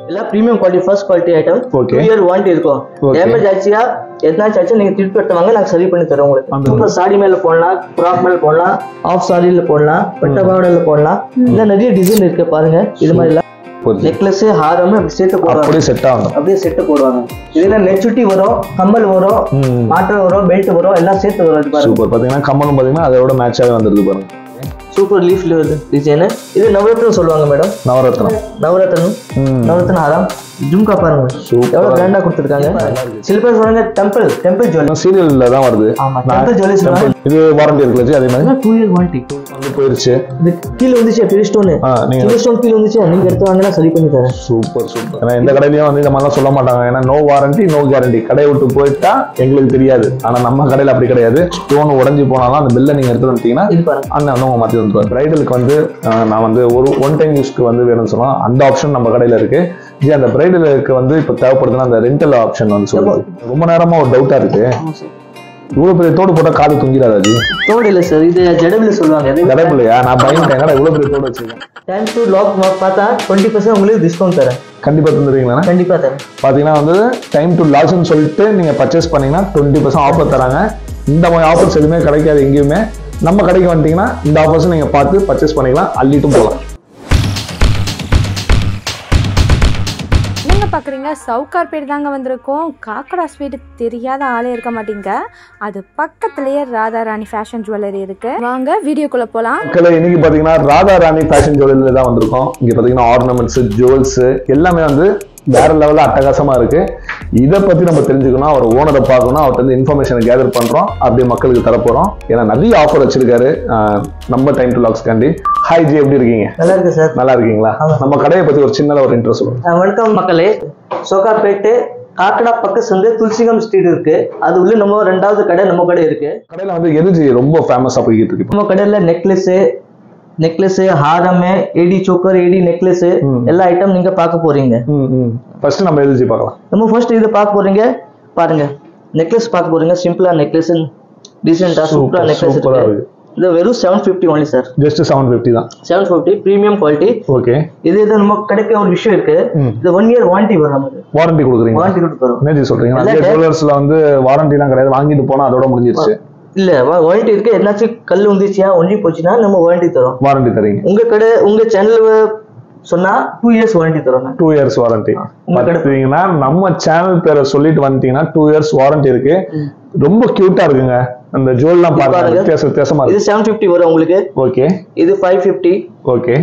எல்லாம் premium quality first quality item Okay. Two year warranty இருக்கும் Okay. Damage ஆச்சுயா எதனாச்சும் ஆச்சு நீங்க திருப்பி எடுத்து வாங்க நாங்க சரி பண்ணி தரோம் உங்களுக்கு அந்த இப்போ சாடி மேல போடலாம் ஃப்ராக் மேல போடலாம் ஆஃப் சாரியில போடலாம் பட்ட பாவடையில போடலாம் இல்ல நிறைய டிசைன் இருக்கு பாருங்க இது மாதிரி எல்லாம் புரியுது நெக்லஸ் ஹாரம் அப்படி சேர்த்து போடுவாங்க அப்படியே செட் ஆகும் அப்படியே செட்டு போடுவாங்க இதுல நெச்சுட்டி வரும் கம்மல் வரும் ம் மாற்றம் வரும் பெல்ட் வரும் எல்லாம் சேர்த்து வரும் இது பாருங்க சூப்பர் பாத்தீங்கன்னா கம்மலும் பாத்தீங்கன்னா அதோட மேட்சாவே வந்துருது பாருங்க சூப்பர் லீஃப் டிசைன் இது நவரத்னம் சொல்லுவாங்க மேடம் நவரத்னம் நவரத்னம் ம் நவரத்ன ஹாரம் ஜும்கா பாருங்க Super. எவ்வளவு கிராண்டா கொடுத்துருக்காங்க சில பேர் சொல்றாங்க டெம்பிள் டெம்பிள் ஜுவல் சீரியல்ல தான் வருது ஆமா டெம்பிள் ஜுவல்லரி சொல்லுவாங்க இது வாரண்டி இருக்குல்ல ஜி, அதே மாதிரி டூ இயர் வாரண்டி வந்து போயிருச்சு இது கீழே வந்துச்சு ஃபில் ஸ்டோன் ஆ நீங்க ஃபில் ஸ்டோன் கீழே வந்துச்சு நீங்க எடுத்து வாங்கினா சரி பண்ணி தரேன் சூப்பர் சூப்பர் ஏன்னா எந்த கடையிலயும் வந்து இந்த மாதிரிலாம் சொல்ல மாட்டாங்க ஏன்னா நோ வாரண்டி நோ கேரண்டி கடையை விட்டு போயிட்டா எங்களுக்கு தெரியாது ஆனா நம்ம கடையில அப்படி கிடையாது ஸ்டோன் உடஞ்சி போனாலும் அந்த பில்லை நீங்க எடுத்து வந்துட்டீங்கன்னா இது பாருங்க அண்ணன் வந்து உங்க மாத்தி வந்துருவார் பிரைடலுக்கு வந்து அஹ், நான் வந்து ஒரு ஒன் டைம் யூஸ்க்கு வந்து வேணும்னு சொன்னா அந்த ஆப்ஷன் நம்ம கடையில இருக்கு ஜி அந்த பிரைடலுக்கு வந்து இப்போ தேவைப்படுதுன்னா அந்த ரெண்டல் ஆப்ஷன் வந்து சொல்லுது ரொம்ப நேரமா ஒரு டவுட்டா இருக்கு இவ்வளவு பெரிய தோடு போட்டா காது துங்கிடாதா ஜி தோடு இல்ல சார் இது ஜடபிள் சொல்லுவாங்க கடை இல்லையா நான் பயந்துட்டேன் கடை இவ்வளவு பெரிய தோடு வச்சிருக்கேன் டைம் டு லாக் பார்த்தா டுவெண்ட்டி பர்சன்ட் உங்களுக்கு டிஸ்கவுண்ட் தரேன் கண்டிப்பா தந்துடுவீங்களா கண்டிப்பா தரேன் பாத்தீங்கன்னா வந்து டைம் டு லாஸ்ன்னு சொல்லிட்டு நீங்க பர்ச்சேஸ் பண்ணீங்கன்னா டுவெண்ட்டி பர்சன்ட் ஆஃபர் தராங்க இந்த மாதிரி ஆஃபர்ஸ் எதுவுமே கிடைக்காது எங்கேயுமே நம்ம கடைக்கு வந்துட்டீங்கன்னா இந்த ஆஃபர்ஸ் நீங்க பார்த்து பர்ச்சேஸ் பண்ணிக்கலாம் அள்ளிட்டும் போகலாம் நீங்க பாக்குறீங்க சவுகார்பேட் தாங்க வந்திருக்கோம் காக்கடா ஸ்வீட் தெரியாத ஆளே இருக்க மாட்டீங்க அது பக்கத்துலயே ராதா ராணி ஃபேஷன் ஜுவல்லரி இருக்கு வாங்க வீடியோக்குள்ள போலாம் மக்களே இன்னைக்கு பாத்தீங்கன்னா ராதா ராணி ஃபேஷன் ஜுவல்லரியில தான் வந்திருக்கோம் இங்க பாத்தீங்கன்னா ஆர்னமெண்ட்ஸ் ஜுவல்ஸ் எல்லாமே வந்து வேற லெவல்ல அட்டகாசமா இருக்கு இதை பத்தி நம்ம தெரிஞ்சுக்கணும் அவர் ஓனரை பார்க்கணும் அவர்கிட்ட இருந்து இன்ஃபர்மேஷனை கேதர் பண்றோம் அப்படியே மக்களுக்கு தரப்போறோம் ஏன்னா நிறைய ஆஃபர் வச்சிருக்காரு ஆஹ் நம்ம டைம் டு லாக்ஸ் காண்டி ஹாய் ஜி எப்படி இருக்கீங்க நல்லா இருக்கு சார் நல்லா இருக்கீங்களா நம்ம கடையை பத்தி ஒரு சின்னதா ஒரு இன்ட்ரெஸ்ட் சொல்லுங்க அஹ் வணக்கம் மக்களே சோகாப்பேட்டு காக்கடா பக்கம் வந்து துளசிகம் ஸ்ட்ரீட் இருக்கு அது உள்ள நம்ம ரெண்டாவது கடை நம்ம கடை இருக்கு கடையில வந்து எது ஜி ரொம்ப ஃபேமஸா போய்கிட்டு இருக்கு இப்போ? நம்ம கடையில நெக்லஸ் நெக்லஸ் ஹாரம் ஏடி சோக்கர் ஏடி நெக்லஸ் ம். எல்லா ஐட்டம் நீங்க பார்க்க போறீங்க ம் ம் ஃபர்ஸ்ட் நம்ம எது ஜி பார்க்கலாம் நம்ம ஃபர்ஸ்ட் இது பார்க்க போறீங்க பாருங்க நெக்லஸ் பார்க்க போறீங்க சிம்பிளா நெக்லஸ் டீசெண்டா சூப்பரா Super, நெக்லஸ் super ஆ இருக்கு இருக்கு. இது வெறும் seven fifty only sir just seven fifty தான் seven fifty premium quality okay இது இது நம்ம கிடைக்க ஒரு விஷயம் இருக்கு ம். இது ஒன் இயர் வாரண்டி வரும் நமக்கு வாரண்டி கொடுக்குறீங்க வாரண்டி கொடுத்து வரும் என்ன ஜி சொல்றீங்க இல்ல, நிறைய டே- ஜுவல்லர்ஸ்ல வந்து வாரண்டி எல்லாம் கிடையாது வாங்கிட்டு போனா அதோட முடிஞ்சிருச்சு இல்ல வாரண்டி இருக்கு என்னாச்சும் கல் வந்துச்சுன்னா ஒன்றி போச்சுன்னா நம்ம வாரண்டி தரோம் வாரண்டி தரீங்க உங்க கடை உங்க சேனல் சொன்னா டூ இயர்ஸ் வாரண்டி தரோம் டூ இயர்ஸ் வாரண்டி உங்க கடை- பார்த்தீங்கன்னா நம்ம சேனல் பேரை சொல்லிட்டு வந்துட்டீங்கன்னா டூ இயர்ஸ் வாரண்டி இருக்கு ரொம்ப கியூட்டா இருக்குங்க அந்த ஜுவல்லாம் பாருங்க பாருங்க. வித்தியாச வித்தியாசமா இது இருக்கு செவன் ஃபிஃப்டி வரும் உங்களுக்கு ஓகே இது ஃபைவ் ஃபிஃப்டி ஓகே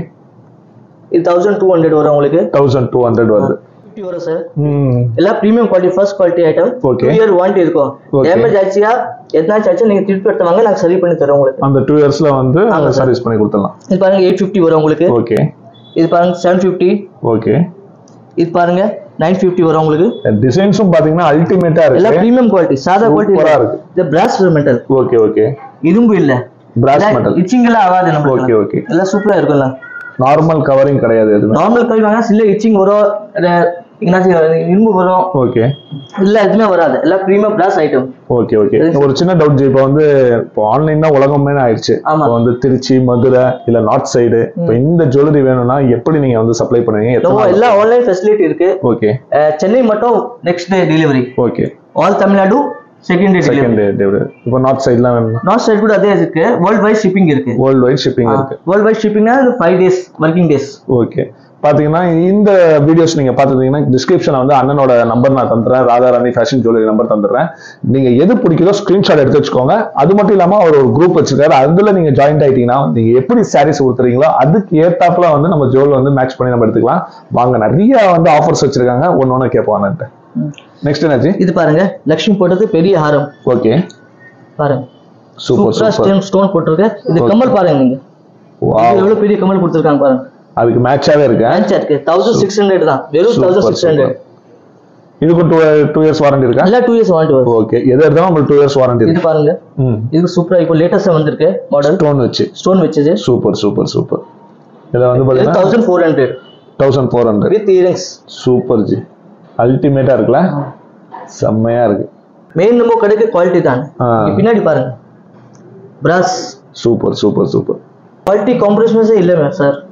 இது தௌசண்ட் டூ ஹண்ட்ரட் வரும் உங்களுக்கு தௌசண்ட் டூ ஹண்ட்ரட் வருது ஃபிஃப்டி வரும் சார் ம் எல்லாம் premium quality first quality item Okay. Two year warranty இருக்கும் Okay. டேமேஜ் ஆச்சுயா எதனாச்சும் ஆச்சு நீங்க திருப்பி எடுத்து வாங்க நாங்க சரி பண்ணி தரோம் உங்களுக்கு அந்த டூ இயர்ஸ்ல வந்து ஆமா sir. சர்வீஸ் பண்ணி கொடுத்துடலாம் இது பாருங்க எயிட் ஃபிஃப்டி வரும் உங்களுக்கு ஓகே இது பாருங்க செவன் ஃபிஃப்டி ஓகே இது பாருங்க நைன் ஃபிஃப்டி வரும் உங்களுக்கு டிசைன்ஸும் பாத்தீங்கன்னா அல்டிமேட்டா எல்லாம் இருக்கு ப்ரீமியம் குவாலிட்டி சாதா குவாலிட்டி சூப்பரா இருக்கு இது பிராஸ் மெட்டல் ஓகே ஓகே இரும்பு இல்ல Brass metal. இச்சிங் எல்லாம் ஆகாது ஓகே நம்மளுக்கு ஓகே எல்லாம் சூப்பரா இருக்கும்ல நார்மல் கவரிங் கிடையாது எதுவுமே நார்மல் கல்வி வாங்க சில இச்சிங் வரும் அஹ் எங்கனாச்சும் இரும்பு வரும் ஓகே இல்ல எதுவுமே வராது எல்லாம் premium brass item okay okay ஒரு சின்ன டவுட் ஜி இப்போ வந்து இப்போ ஆன்லைன் தான் உலகமே ஆயிடுச்சு ஆமா. இப்போ வந்து திருச்சி மதுரை இல்ல நார்த் சைடு இப்போ இந்த ஜுவல்லரி வேணும்னா எப்படி நீங்க வந்து சப்ளை பண்ணுவீங்க நம்ம எத்தனை எல்லாம் ஆன்லைன் ஃபெசிலிட்டி இருக்கு ஓகே அஹ் சென்னை மட்டும் next day delivery okay all Tamil Nadu second day delivery second இப்போ நார்த் சைட்லாம் வேணும்னா நார்த் சைடு கூட அதே இருக்கு வேர்ல்ட் வைட் ஷிப்பிங் இருக்கு வேர்ல்டு வைட் ஷிப்பிங் இருக்கு வேர்ல்ட் வைட் ஷிப்பிங்னா five days working days okay பாத்தீங்கன்னா இந்த வீடியோஸ் நீங்க பார்த்துட்டீங்கன்னா டிஸ்கிரிப்ஷன்ல வந்து அண்ணனோட நம்பர் நான் தந்துடுறேன் ராதாராணி ஃபேஷன் ஜுவல்லரி நம்பர் தந்துடுறேன் நீங்க எது பிடிக்குதோ ஸ்கிரீன்ஷாட் எடுத்து வச்சுக்கோங்க அது மட்டும் இல்லாம அவர் ஒரு குரூப் வச்சிருக்காரு அதுல நீங்க ஜாயின் ஆயிட்டீங்கன்னா நீங்க எப்படி சாரீஸ் கொடுத்துறீங்களோ அதுக்கு ஏத்தாப்புல வந்து நம்ம ஜுவல் வந்து மேட்ச் பண்ணி நம்ம எடுத்துக்கலாம் வாங்க நிறைய வந்து ஆஃபர்ஸ் வச்சிருக்காங்க ஒன்னு ஒன்னு கேட்பான்ட்டு நெக்ஸ்ட் என்னாச்சு இது பாருங்க லக்ஷ்மி போட்டது பெரிய ஹாரம் ஓகே பாருங்க சூப்பர் சூப்பரா சூப்பர் ஸ்டோன் ஸ்டோன் போட்டிருக்கு இது Okay. கம்மல் பாருங்க நீங்க வா இது எவ்வளவு பெரிய கம்மல் கொடுத்துருக்காங்க பாருங்க அதுக்கு மேட்சாவே இருக்கு மேட்சா இருக்கு தௌசண்ட் சிக்ஸ் ஹண்ட்ரட் தான் வெறும் Super, தௌசண்ட் சிக்ஸ் ஹண்ட்ரட் இதுக்கு டூ டூ இயர்ஸ் வாரண்டி இருக்கா எல்லாம் டூ இயர்ஸ் வாரண்டி வரும் ஓகே எது எடுத்தாலும் உங்களுக்கு டூ இயர்ஸ் வாரண்டி இது இருக்கு பாருங்க ம் இது சூப்பரா இப்போ லேட்டஸ்டா வந்திருக்கு மாடல் ஸ்டோன் வச்சு ஸ்டோன் வச்சது சூப்பர் சூப்பர் சூப்பர் இதில் வந்து பார்த்தீங்கன்னா thousand four hundred thousand four hundred with earrings super ji அல்டிமேட்டாக இருக்குல்ல செம்மையா இருக்கு மெயின் நம்ம கடைக்கு குவாலிட்டி தான் ஆ. இங்க பின்னாடி பாருங்க brass super super super quality காம்ப்ரமைஸே இல்லை சார்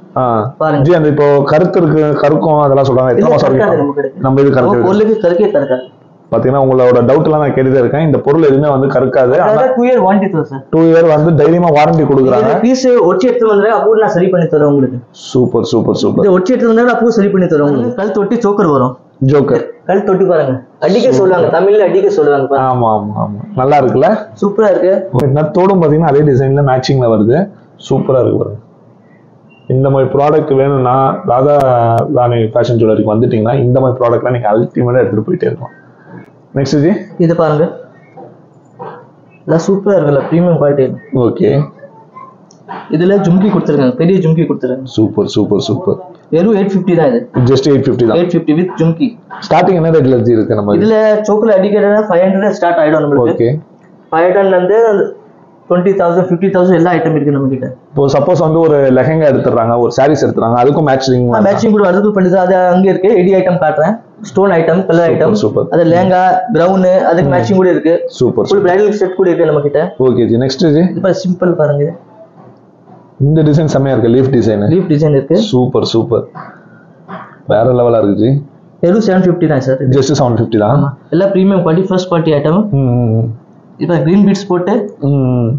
ஆ பாருங்க. ஜி அந்த இப்போ கருத்து இருக்கு கருக்கும் அதெல்லாம் சொல்றாங்க எத்தனை இல்ல, மாசம் கறக்காது வரைக்கும் நமக்கு கிடைக்கும். நம்ம இது நம்ம கருக்கு பொருளுக்கு கருக்கே கறக்காது பாத்தீங்கன்னா உங்களோட டவுட் எல்லாம் நான் கேட்டுட்டே இருக்கேன் இந்த பொருள் எதுவுமே வந்து கருக்காது ஆனா அதாவது டூ இயர் வாரண்டி தரும் சார் டூ இயர் வந்து தைரியமா வாரண்டி கொடுக்குறாங்க பீஸ் ஒட்டி எடுத்து வந்தா அப்போ நான் சரி பண்ணி தரேன் உங்களுக்கு சூப்பர் சூப்பர் சூப்பர் இது ஒட்டி எடுத்து வந்தா அப்போ சரி பண்ணி தரேன் உங்களுக்கு கல் தொட்டி சோக்கர் வரும் ஜோக்கர் கல் தொட்டி பாருங்க அடிக்க சொல்லுவாங்க தமிழ்ல அடிக்க சொல்லுவாங்க பாருங்க ஆமா ஆமா ஆமா நல்லா இருக்குல்ல சூப்பரா இருக்கு நத்தோடும் பாத்தீங்கன்னா அதே டிசைன்ல மேட்சிங்ல வருது சூப்பரா இருக்கு பாருங்க இந்த மாதிரி ப்ராடக்ட் வேணும்னா ராதா ராணி ஃபேஷன் ஜுவல்லரிக்கு வந்துட்டீங்கன்னா இந்த மாதிரி ப்ராடக்ட்லாம் நீங்க அல்டிமேட்டா எடுத்துட்டு போயிட்டே இருக்கும் நெக்ஸ்ட் ஜி இது பாருங்க எல்லாம் சூப்பரா இருக்குல்ல ப்ரீமியம் குவாலிட்டி ஓகே இதுல ஜும்கி கொடுத்துருக்காங்க பெரிய ஜும்கி கொடுத்துருக்காங்க சூப்பர் சூப்பர் சூப்பர் வெறும் எயிட் ஃபிஃப்டி தான் இது ஜஸ்ட் எயிட் ஃபிஃப்டி தான் eight fifty with jhumki starting என்ன ரேட்ல இருக்கு நம்ம இதுல சோக்கில் அடிக்கிறதா ஃபைவ் ஹண்ட்ரட் ஸ்டார்ட் ஆயிடும் நம்மளுக்கு ஓகே ஃபைவ் ஹண்ட்ரட்ல இருந்து டுவெண்ட்டி தௌசண்ட் ஃபிஃப்டி தௌசண்ட் எல்லா ஐட்டம் இருக்கு நம்ம கிட்ட இப்போ சப்போஸ் வந்து ஒரு லெஹங்கா எடுத்துறாங்க ஒரு சாரீஸ் எடுத்துறாங்க அதுக்கும் மேட்சிங் மேட்சிங் கூட அதுக்கு பண்ணி அது அங்க இருக்கு எடி ஐட்டம் காட்டுறேன் stone item colour item super அது லேங்கா கிரவுன் அதுக்கு மேட்சிங் கூட இருக்கு சூப்பர் ஃபுல் பிரைடல் செட் கூட இருக்கு நம்ம கிட்ட ஓகே ஜி நெக்ஸ்ட் ஜி இப்போ சிம்பிள் பாருங்க இந்த டிசைன் செம்மையா இருக்கு லீஃப் டிசைன் லீஃப் டிசைன் இருக்கு சூப்பர் சூப்பர் வேற லெவலா இருக்கு ஜி வெறும் செவன் ஃபிஃப்டி தான் சார் ஜஸ்ட் செவன் ஃபிஃப்டி தான் ஆமா எல்லாம் premium quality first quality item ம், ம், இப்போ கிரீன் பீட்ஸ் போட்டு ம், ம்.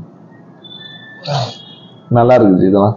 நல்லா இருக்குது ஜி இதெல்லாம்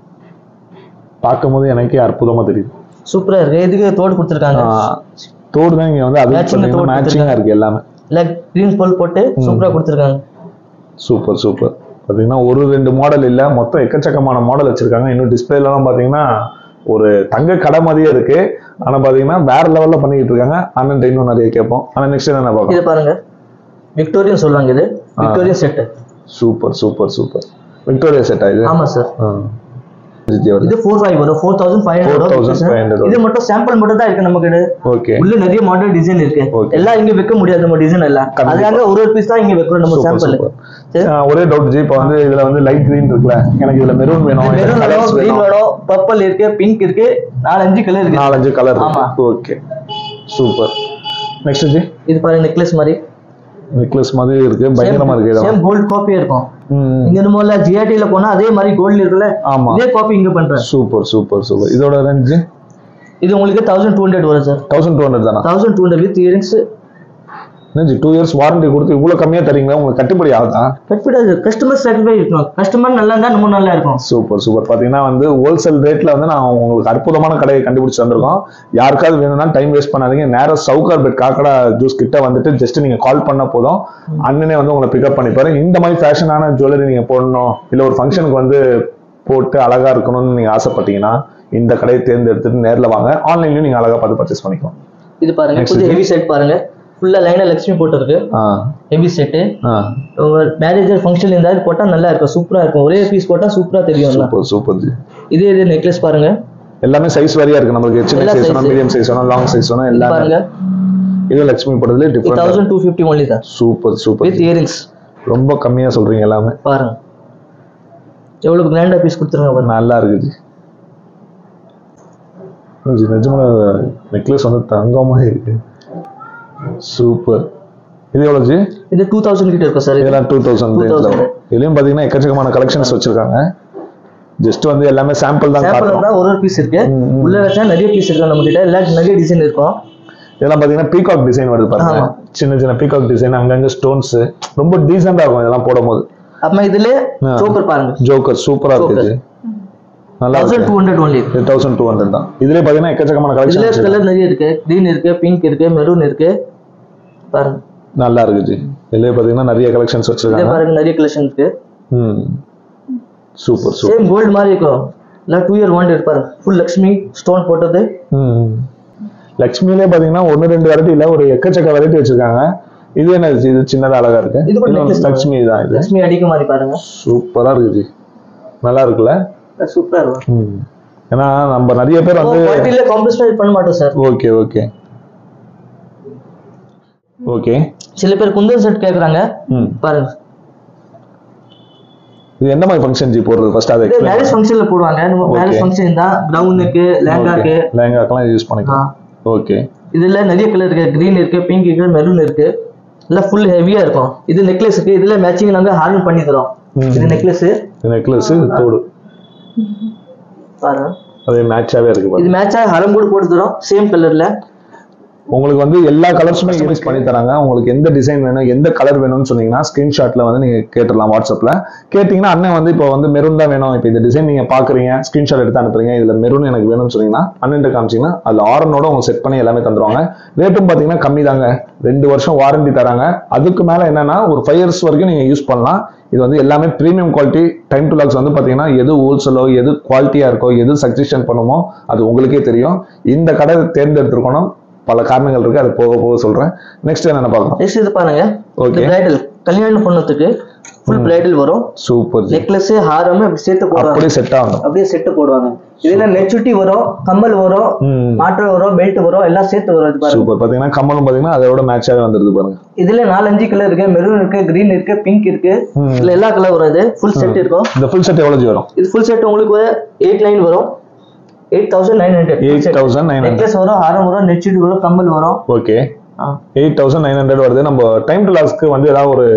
பார்க்கும்போது எனக்கே அற்புதமா தெரியுது சூப்பரா இருக்கு இதுக்கு தோடு கொடுத்துருக்காங்க ஆ, தோடு தான் இங்க வந்து அது Matching தோடு மேட்சிங்கா இருக்கு எல்லாமே எல்லாம் கிரீன் போல் போட்டு சூப்பரா கொடுத்துருக்காங்க சூப்பர் சூப்பர் பார்த்தீங்கன்னா ஒரு ரெண்டு மாடல் இல்லை மொத்தம் எக்கச்சக்கமான மாடல் வச்சிருக்காங்க இன்னும் டிஸ்பிளேலாம் பார்த்தீங்கன்னா ஒரு தங்க கடை மாதிரியே இருக்கு ஆனா பாத்தீங்கன்னா வேற லெவல்ல பண்ணிட்டு இருக்காங்க அண்ணன் இன்னும் நிறைய கேட்போம் ஆனா நெக்ஸ்ட் என்ன பார்க்கலாம் இது பாருங்க விக்டோரியன் சொல்லுவாங்க இது Victorian set super super super Victoria செட்டா இது ஆமா சார் ஆ. ஜிஜி வருது இது ஃபோர் ஃபைவ் வரும் ஃபோர் தௌசண்ட் ஃபைவ் 4,500 ஹண்ட்ரட் இது மட்டும் சாம்பிள் மட்டும் தான் இருக்கு நம்ம கிட்ட ஓகே உள்ள நிறைய மாடல் டிசைன் இருக்கு Okay. எல்லாம் இங்க வைக்க முடியாது நம்ம டிசைன் எல்லாம் கண்டிப்பா. அதுக்காக ஒரு ஒரு பீஸ் தான் இங்க வைக்கிறோம் நம்ம சூப்பர் சாம்பிள் சூப்பர் ஒரே டவுட் ஜி இப்போ வந்து இதுல வந்து லைட் கிரீன் இருக்குல்ல எனக்கு இதுல மெரூன் வேணும் மெரூன் எனக்கு வேணும் colours கிரீன் வேணும் வேணும் பர்பிள் இருக்கு பிங்க் இருக்கு நாலஞ்சு கலர் இருக்கு நாலஞ்சு கலர் ஆமா. ஓகே சூப்பர் நெக்ஸ்ட் ஜி இது பாருங்க நெக்லஸ் மாதிரி நெக்லஸ் மாதிரி இருக்கு பயங்கரமா இருக்கு இதெல்லாம் சேம் கோல்ட் காப்பியா இருக்கும் ம், இங்க நம்ம இல்ல ஜிஆர்டில போனா அதே மாதிரி கோல்டு இருக்குல்ல ஆமா இதே காப்பி இங்க பண்றேன் சூப்பர் சூப்பர் சூப்பர் இதோட ரேஞ்ச் இது உங்களுக்கு தௌசண்ட் டூ ஹண்ட்ரட் வரும் சார் தௌசண்ட் டூ ஹண்ட்ரட் தானா thousand two hundred with earrings என்ன டூ இயர்ஸ் வாரண்டி கொடுத்து இவ்வளவு கம்மியா தரீங்களா உங்களுக்கு கட்டுப்படி ஆகுதா கட்பிடாது கஸ்டமர் சாட்டிஸ்ஃபை இருக்கணும் கஸ்டமர் நல்லா இருந்தா நம்ம நல்லா இருக்கும் சூப்பர் சூப்பர் பாத்தீங்கன்னா வந்து ஹோல்சேல் ரேட்ல வந்து நான் உங்களுக்கு அற்புதமான கடையை கண்டுபிடிச்சு வந்திருக்கோம் யாருக்காவது வேணும்னா டைம் வேஸ்ட் பண்ணாதீங்க நேரா சவுகார் பெட் காக்கடா ஜூஸ் கிட்ட வந்துட்டு ஜஸ்ட் நீங்க கால் பண்ண போதும் அண்ணனே வந்து உங்களை பிக்கப் பண்ணிப்பாரு இந்த மாதிரி ஃபேஷனான ஜுவல்லரி நீங்க போடணும் இல்ல ஒரு ஃபங்க்ஷனுக்கு வந்து போட்டு அழகா இருக்கணும்னு நீங்க ஆசைப்பட்டீங்கன்னா இந்த கடையை தேர்ந்தெடுத்துட்டு நேர்ல வாங்க ஆன்லைன்லயும் நீங்க அழகா பார்த்து பர்ச்சேஸ் பண்ணிக்கலாம் இது பாருங்க Next கொஞ்சம் இது. ஹெவி செட் பாருங்க ஃபுல்லா லைனா லட்சுமி போட்டிருக்கு ஆ ஹெவி செட்டு ஆ உங்க மேரேஜர் ஃபங்க்ஷன் இருந்தாலும் போட்டா நல்லா இருக்கும் சூப்பரா இருக்கும் ஒரே பீஸ் போட்டா சூப்பரா தெரியும்ல சூப்பர் சூப்பர் ஜி இதே இது நெக்லஸ் பாருங்க எல்லாமே சைஸ் வரியா இருக்கு நமக்கு சின்ன எல்லா சைஸ் size. வேணும் மீடியம் சைஸ் வேணும் லாங் சைஸ் வேணும் இது எல்லாமே பாருங்க இது லட்சுமி படத்துல different thousand two fifty only தான் சூப்பர் சூப்பர் வித் இயரிங்ஸ் ரொம்ப கம்மியா சொல்றீங்க எல்லாமே பாருங்க எவ்வளவு கிராண்டா பீஸ் கொடுத்துருங்க பாருங்க நல்லா இருக்குது ஜி நிஜமா நெக்லஸ் வந்து தங்கமா இருக்கு சூப்பர் இது எவ்வளவு ஜி இது டூ தௌசண்ட் கிட்ட இருக்கும் சார் இது இதெல்லாம் டூ தௌசண்ட் 2000. இதுலயும் பாத்தீங்கன்னா எக்கச்சக்கமான கலெக்ஷன்ஸ் வச்சிருக்காங்க ஜஸ்ட் வந்து எல்லாமே சாம்பிள் தான் சாம்பிள் காட்டுறோம் தான் ஒரு ஒரு பீஸ் இருக்கு ம், ம். உள்ள வச்சா நிறைய பீஸ் இருக்கு நம்ம கிட்ட எல்லா நிறைய டிசைன் இருக்கும் இதெல்லாம் பாத்தீங்கன்னா பீகாக் டிசைன் வருது பாருங்க ஆமா. சின்ன சின்ன பீகாக் டிசைன் அங்கங்க ஸ்டோன்ஸ் ரொம்ப டீசெண்டா இருக்கும் இதெல்லாம் போடும்போது அப்புறமா இதுல ஆ. சோக்கர் பாருங்க ஜோக்கர் சூப்பரா இருக்குது நல்லா தௌசண்ட் இருக்கு two hundred only thousand two hundred தான் இதுலயே பாத்தீங்கன்னா எக்கச்சக்கமான இதுல கலெக்ஷன் கலர் நிறைய இருக்கு கிரீன் இருக்கு பிங்க் இருக்கு மெரூன் இருக்கு பாருங்க நல்லா இருக்கு ஜி இதுலயே பாத்தீங்கன்னா நிறைய கலெக்ஷன்ஸ் இதே வச்சிருக்காங்க பாருங்க நிறைய கலெக்ஷன் இருக்கு ம் சூப்பர் சூப்பர் சேம் கோல்டு மாதிரி இருக்கும் இல்ல டூ இயர் ஒன் பாருங்க ஃபுல் லக்ஷ்மி ஸ்டோன் போட்டது ம் லக்ஷ்மியிலே பாத்தீங்கன்னா ஒன்னு ரெண்டு வெரைட்டி இல்ல ஒரு எக்கச்சக்க வெரைட்டி வச்சிருக்காங்க இது என்ன ஜி? இது சின்னதா அழகா இருக்கு இது கூட இன்னும் necklace லக்ஷ்மி தான் இது லக்ஷ்மி அடிக்க மாதிரி பாருங்க சூப்பரா இருக்கு ஜி நல்லா இருக்குல்ல சூப்பரா இருக்கும் ம் ஏன்னா நம்ம நிறைய பேர் வந்து குவாலிட்டியில காம்ப்ரமைஸ் பண்ண மாட்டோம் சார் ஓகே ஓகே ஓகே சில பேர் குந்தன் செட் கேக்குறாங்க ம் பாருங்க இது என்ன மாதிரி ஃபங்க்ஷன் ஜி போடுறது ஃபர்ஸ்ட் அதை இது மேரேஜ் ஃபங்க்ஷன்ல போடுவாங்க நம்ம மேரேஜ் Okay. ஃபங்க்ஷன் தான் கிரவுனுக்கு லேங்காக்கு லேங்காக்கெல்லாம் யூஸ் பண்ணிக்கலாம் ஓகே இதுல நிறைய கலர் இருக்கு கிரீன் இருக்கு பிங்க் இருக்கு மெரூன் இருக்கு எல்லாம் ஃபுல் ஹெவியா இருக்கும் இது நெக்லஸ் இருக்கு இதுல மேட்சிங் நாங்க ஹார்ன் பண்ணி தரோம் ம். இது நெக்லஸ் நெக்லஸ் தோடு பாருங்க அது மேட்சாவே இருக்கு பாருங்க. இது மேட்ச் ஆகி ஹரம் கூட போட்டு தரோம் சேம் கலர்ல உங்களுக்கு வந்து எல்லா கலர்ஸுமே யூஸ் பண்ணி தராங்க உங்களுக்கு எந்த டிசைன் வேணும் எந்த கலர் வேணும்னு சொன்னீங்கன்னா ஸ்கிரீன்ஷாட்ல வந்து நீங்க கேட்டுடலாம் வாட்ஸ்அப்ல கேட்டீங்கன்னா அண்ணன் வந்து இப்போ வந்து மெரூன் தான் வேணும் இப்போ இந்த டிசைன் நீங்க பாக்குறீங்க ஸ்கிரீன்ஷாட் எடுத்து அனுப்புறீங்க இதுல மெரூன் எனக்கு வேணும்னு சொன்னீங்கன்னா அண்ணன் காமிச்சீங்கன்னா அதுல ஆரனோட உங்களுக்கு செட் பண்ணி எல்லாமே தந்துருவாங்க ரேட்டும் பாத்தீங்கன்னா கம்மி தாங்க ரெண்டு வருஷம் வாரண்டி தராங்க அதுக்கு மேல என்னன்னா ஒரு ஃபைவ் இயர்ஸ் வரைக்கும் நீங்க யூஸ் பண்ணலாம் இது வந்து எல்லாமே premium quality time to locks வந்து பாத்தீங்கன்னா எது ஹோல்சேலோ எது குவாலிட்டியா இருக்கோ எது சஜஷன் பண்ணுமோ அது உங்களுக்கே தெரியும் இந்த கடை தேர்ந்தெடுத்திருக்கணும் பல காரணங்கள் இருக்கு அது போக போக சொல்றேன் நெக்ஸ்ட் என்னென்ன பார்க்கலாம் நெக்ஸ்ட் இது பாருங்க Okay. பிரைடல் கல்யாணம் பொண்ணுத்துக்கு ஃபுல் பிரைடல் வரும் சூப்பர் நெக்லஸ் ஹாரம் அப்படி சேர்த்து போடுவாங்க அப்படியே செட் ஆகணும் அப்படியே செட்டு போடுவாங்க இதுல நெச்சுட்டி வரும் கம்மல் வரும் ம். மாற்றம் வரும் பெல்ட் வரும் எல்லாம் சேர்த்து வரும் இது பாருங்க சூப்பர் பாத்தீங்கன்னா கம்மலும் பாத்தீங்கன்னா அதோட மேட்சாவே வந்துருது பாருங்க இதுல நாலஞ்சு கலர் இருக்கு மெரூன் இருக்கு கிரீன் இருக்கு பிங்க் இருக்கு இதுல எல்லா கலர் வரும் இது ஃபுல் செட் இருக்கும் இந்த ஃபுல் செட் எவ்வளவு வரும் இது ஃபுல் செட் உங்களுக்கு எயிட் நைன் வரும் eight thousand nine hundred eight thousand nine hundred necklace வரும் ஹாரம் வரும் நெச்சுட்டி வரும் கம்மல் வரும் ஓகே ஆ. எயிட் தௌசண்ட் நைன் ஹண்ட்ரட் வருது நம்ம டைம் டு லாஸ்க்கு வந்து ஏதாவது ஒரு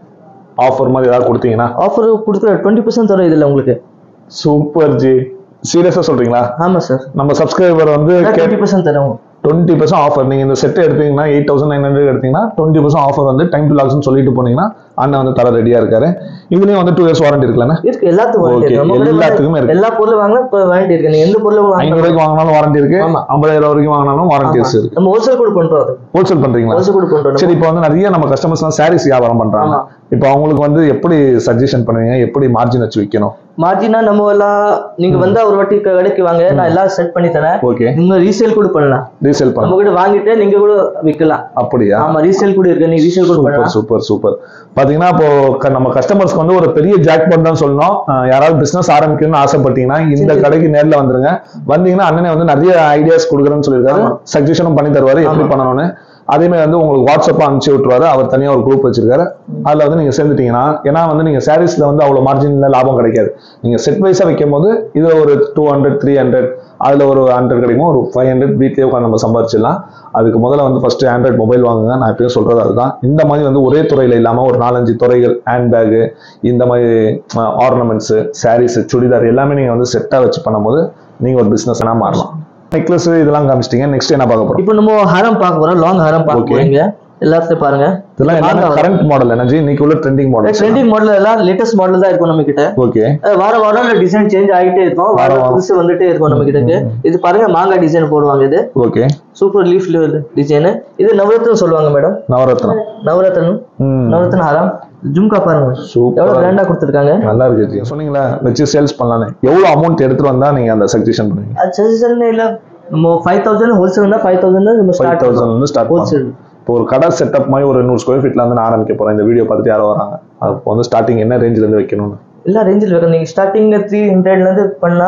ஆஃபர் மாதிரி ஏதாவது கொடுத்தீங்கன்னா ஆஃபர் கொடுக்குற டுவெண்ட்டி பர்சன்ட் தரும் இதுல உங்களுக்கு சூப்பர் ஜி சீரியஸா சொல்றீங்களா ஆமா சார் நம்ம சப்ஸ்கிரைபர் வந்து டுவெண்ட்டி பர்சன்ட் தரும் டுவெண்ட்டி பர்சன்ட் ஆஃபர் நீங்க இந்த செட் எடுத்தீங்கன்னா எயிட் தௌசண்ட் நைன் ஹண்ட்ரட் எடுத்தீங்கன்னா டுவெண்ட்டி பர்சன்ட் ஆஃபர் வந்து டைம் டு லாக்ஸ்னு சொல்லிட்டு போனீங்கன்னா அண்ணன் வந்து தர ரெடியா இருக்காரு இதுலயும் வந்து டூ இயர்ஸ் வாரண்டி இருக்குல்லண்ணா இருக்கு எல்லாத்துக்கும் warranty Okay, இருக்கு. நம்ம கடையில எல்லாத்துக்குமே இருக்கு. எல்லா பொருளும் வாங்கினா இப்போ வாரண்டி இருக்கு நீங்க எந்த பொருளும் ஐநூறு வாங்கினா ரூபாய்க்கு வாங்கினாலும் வாரண்டி இருக்கு ஆமா. ஐம்பதாயிரம் வரைக்கும் வாங்கினாலும் வாரண்டிஸ் இருக்கு நம்ம ஹோல்சேல் கூட பண்றோம் அது ஹோல்சேல் பண்றீங்களா ஹோல்சேல் கூட பண்றோம் சரி இப்போ வந்து நிறைய நம்ம கஸ்டமர்ஸ்லாம் சாரீஸ் வியாபாரம் பண்றாங்க ஆமா. இப்போ அவங்களுக்கு வந்து எப்படி சஜஷன் பண்ணுவீங்க எப்படி மார்ஜின் வச்சு விற்கணும் மார்ஜினா நம்ம எல்லாம் நீங்க வந்தா ஒரு வாட்டி க- கடைக்கு வாங்க நான் எல்லாம் செட் பண்ணி தரேன் ஓகே நீங்க ரீசேல் கூட பண்ணலாம் ரீசேல் நம்ம பண்ணலாம் கூட வாங்கிட்டு நீங்க கூட விற்கலாம் அப்படியா ஆமா ரீசேல் கூட இருக்கு நீங்க ரீசேல் கூட சூப்பர் பண்ணலாம் சூப்பர் சூப்பர் பாத்தீங்கன்னா இப்போ க- நம்ம கஸ்டமர்ஸ்க்கு வந்து ஒரு பெரிய ஜாக்பாட் தான் சொல்லணும் அஹ் யாராவது பிசினஸ் ஆரம்பிக்கணும்னு ஆசைப்பட்டீங்கன்னா இந்த கடைக்கு நேர்ல வந்துருங்க வந்தீங்கன்னா அண்ணனே வந்து நிறைய ஐடியாஸ் கொடுக்குறேன்னு சொல்லியிருக்காரு ஆமா. சஜஷனும் பண்ணி தருவாரு எப்படி ஆமா. பண்ணணும்னு அதே மாதிரி வந்து உங்களுக்கு வாட்ஸ்அப் அனுப்பிச்சு விட்டுருவாரு அவர் தனியா ஒரு குரூப் வச்சிருக்காரு அதுல வந்து நீங்க சேர்ந்துட்டீங்கன்னா ஏன்னா வந்து நீங்க சாரீஸ்ல வந்து அவ்வளவு மார்ஜின்ல லாபம் கிடைக்காது நீங்க செட் வைஸா வைக்கும் போது இதுல ஒரு டூ ஹண்ட்ரட் த்ரீ ஹண்ட்ரட் அதுல ஒரு ஹண்ட்ரட் கிடைக்கும் ஒரு ஃபைவ் ஹண்ட்ரட் வீட்லயே உட்காந்து நம்ம சம்பாரிச்சிடலாம் அதுக்கு முதல்ல வந்து ஃபர்ஸ்ட் ஆண்ட்ராய்ட் மொபைல் வாங்குங்க நான் எப்பயும் சொல்றது அதுதான் இந்த மாதிரி வந்து ஒரே துறையில இல்லாம ஒரு நாலஞ்சு துறைகள் ஹேண்ட் பேகு இந்த மாதிரி ஆர்னமெண்ட்ஸ் சாரீஸ் சுடிதார் எல்லாமே நீங்க வந்து செட்டா வச்சு பண்ணும்போது நீங்க ஒரு பிசினஸ் மாறலாம் நெக்லஸ் இதெல்லாம் காமிச்சிட்டீங்க நெக்ஸ்ட் என்ன பார்க்க போறோம் இப்போ நம்ம ஹாரம் பார்க்க போறோம் லாங் ஹாரம் பார்க்க Okay. போறீங்க எல்லாத்தையும் பாருங்க இதெல்லாம் எல்லாமே கரண்ட் மாடல் எனர்ஜி இன்னைக்கு உள்ள ட்ரெண்டிங் மாடல் ட்ரெண்டிங் மாடல் எல்லாம் லேட்டஸ்ட் மாடல் தான் இருக்கும் நம்ம கிட்ட ஓகே அஹ் வார வாரம் டிசைன் சேஞ்ச் ஆகிட்டே இருக்கும் வார வாரம் வாரம். புதுசு வந்துட்டே இருக்கும் நம்ம கிட்ட இது பாருங்க மாங்காய் டிசைன் போடுவாங்க இது ஓகே சூப்பர் லீஃப் டிசைன் இது நவரத்னம் சொல்லுவாங்க மேடம் நவரத்னம் நவரத்னம் ம் நவரத்ன ஹாரம் ஜும்கா பாருங்க சூப்பர் எவ்வளவு கிராண்டா கொடுத்துருக்காங்க நல்லா இருக்கு ஜி. சொன்னீங்களா வச்சு சேல்ஸ் பண்ணலான்னு எவ்வளவு அமௌண்ட் எடுத்துட்டு வந்தா நீங்க அந்த சஜஷன் பண்ணுவீங்க அது சஜஷன் இல்ல நம்ம ஃபைவ் தௌசண்ட் ஹோல்சேல் தான் ஃபைவ் தௌசண்ட் நம்ம ஃபைவ் ஸ்டார்ட் தௌசண்ட் வந்து ஸ்டார்ட் ஹோல்சேல் இப்போ ஒரு கடை செட்டப் மாதிரி ஒரு நூறு ஸ்கொயர் ஃபீட்ல வந்து நான் ஆரம்பிக்க போறேன் இந்த வீடியோ பார்த்துட்டு யாரோ வராங்க அப்போ வந்து ஸ்டார்டிங் என்ன ரேஞ்சில இருந்து வைக்கணும்னு எல்லா ரேஞ்சில் வைக்கணும் நீங்க ஸ்டார்டிங்ல த்ரீ ஹண்ட்ரட்ல இருந்து பண்ணா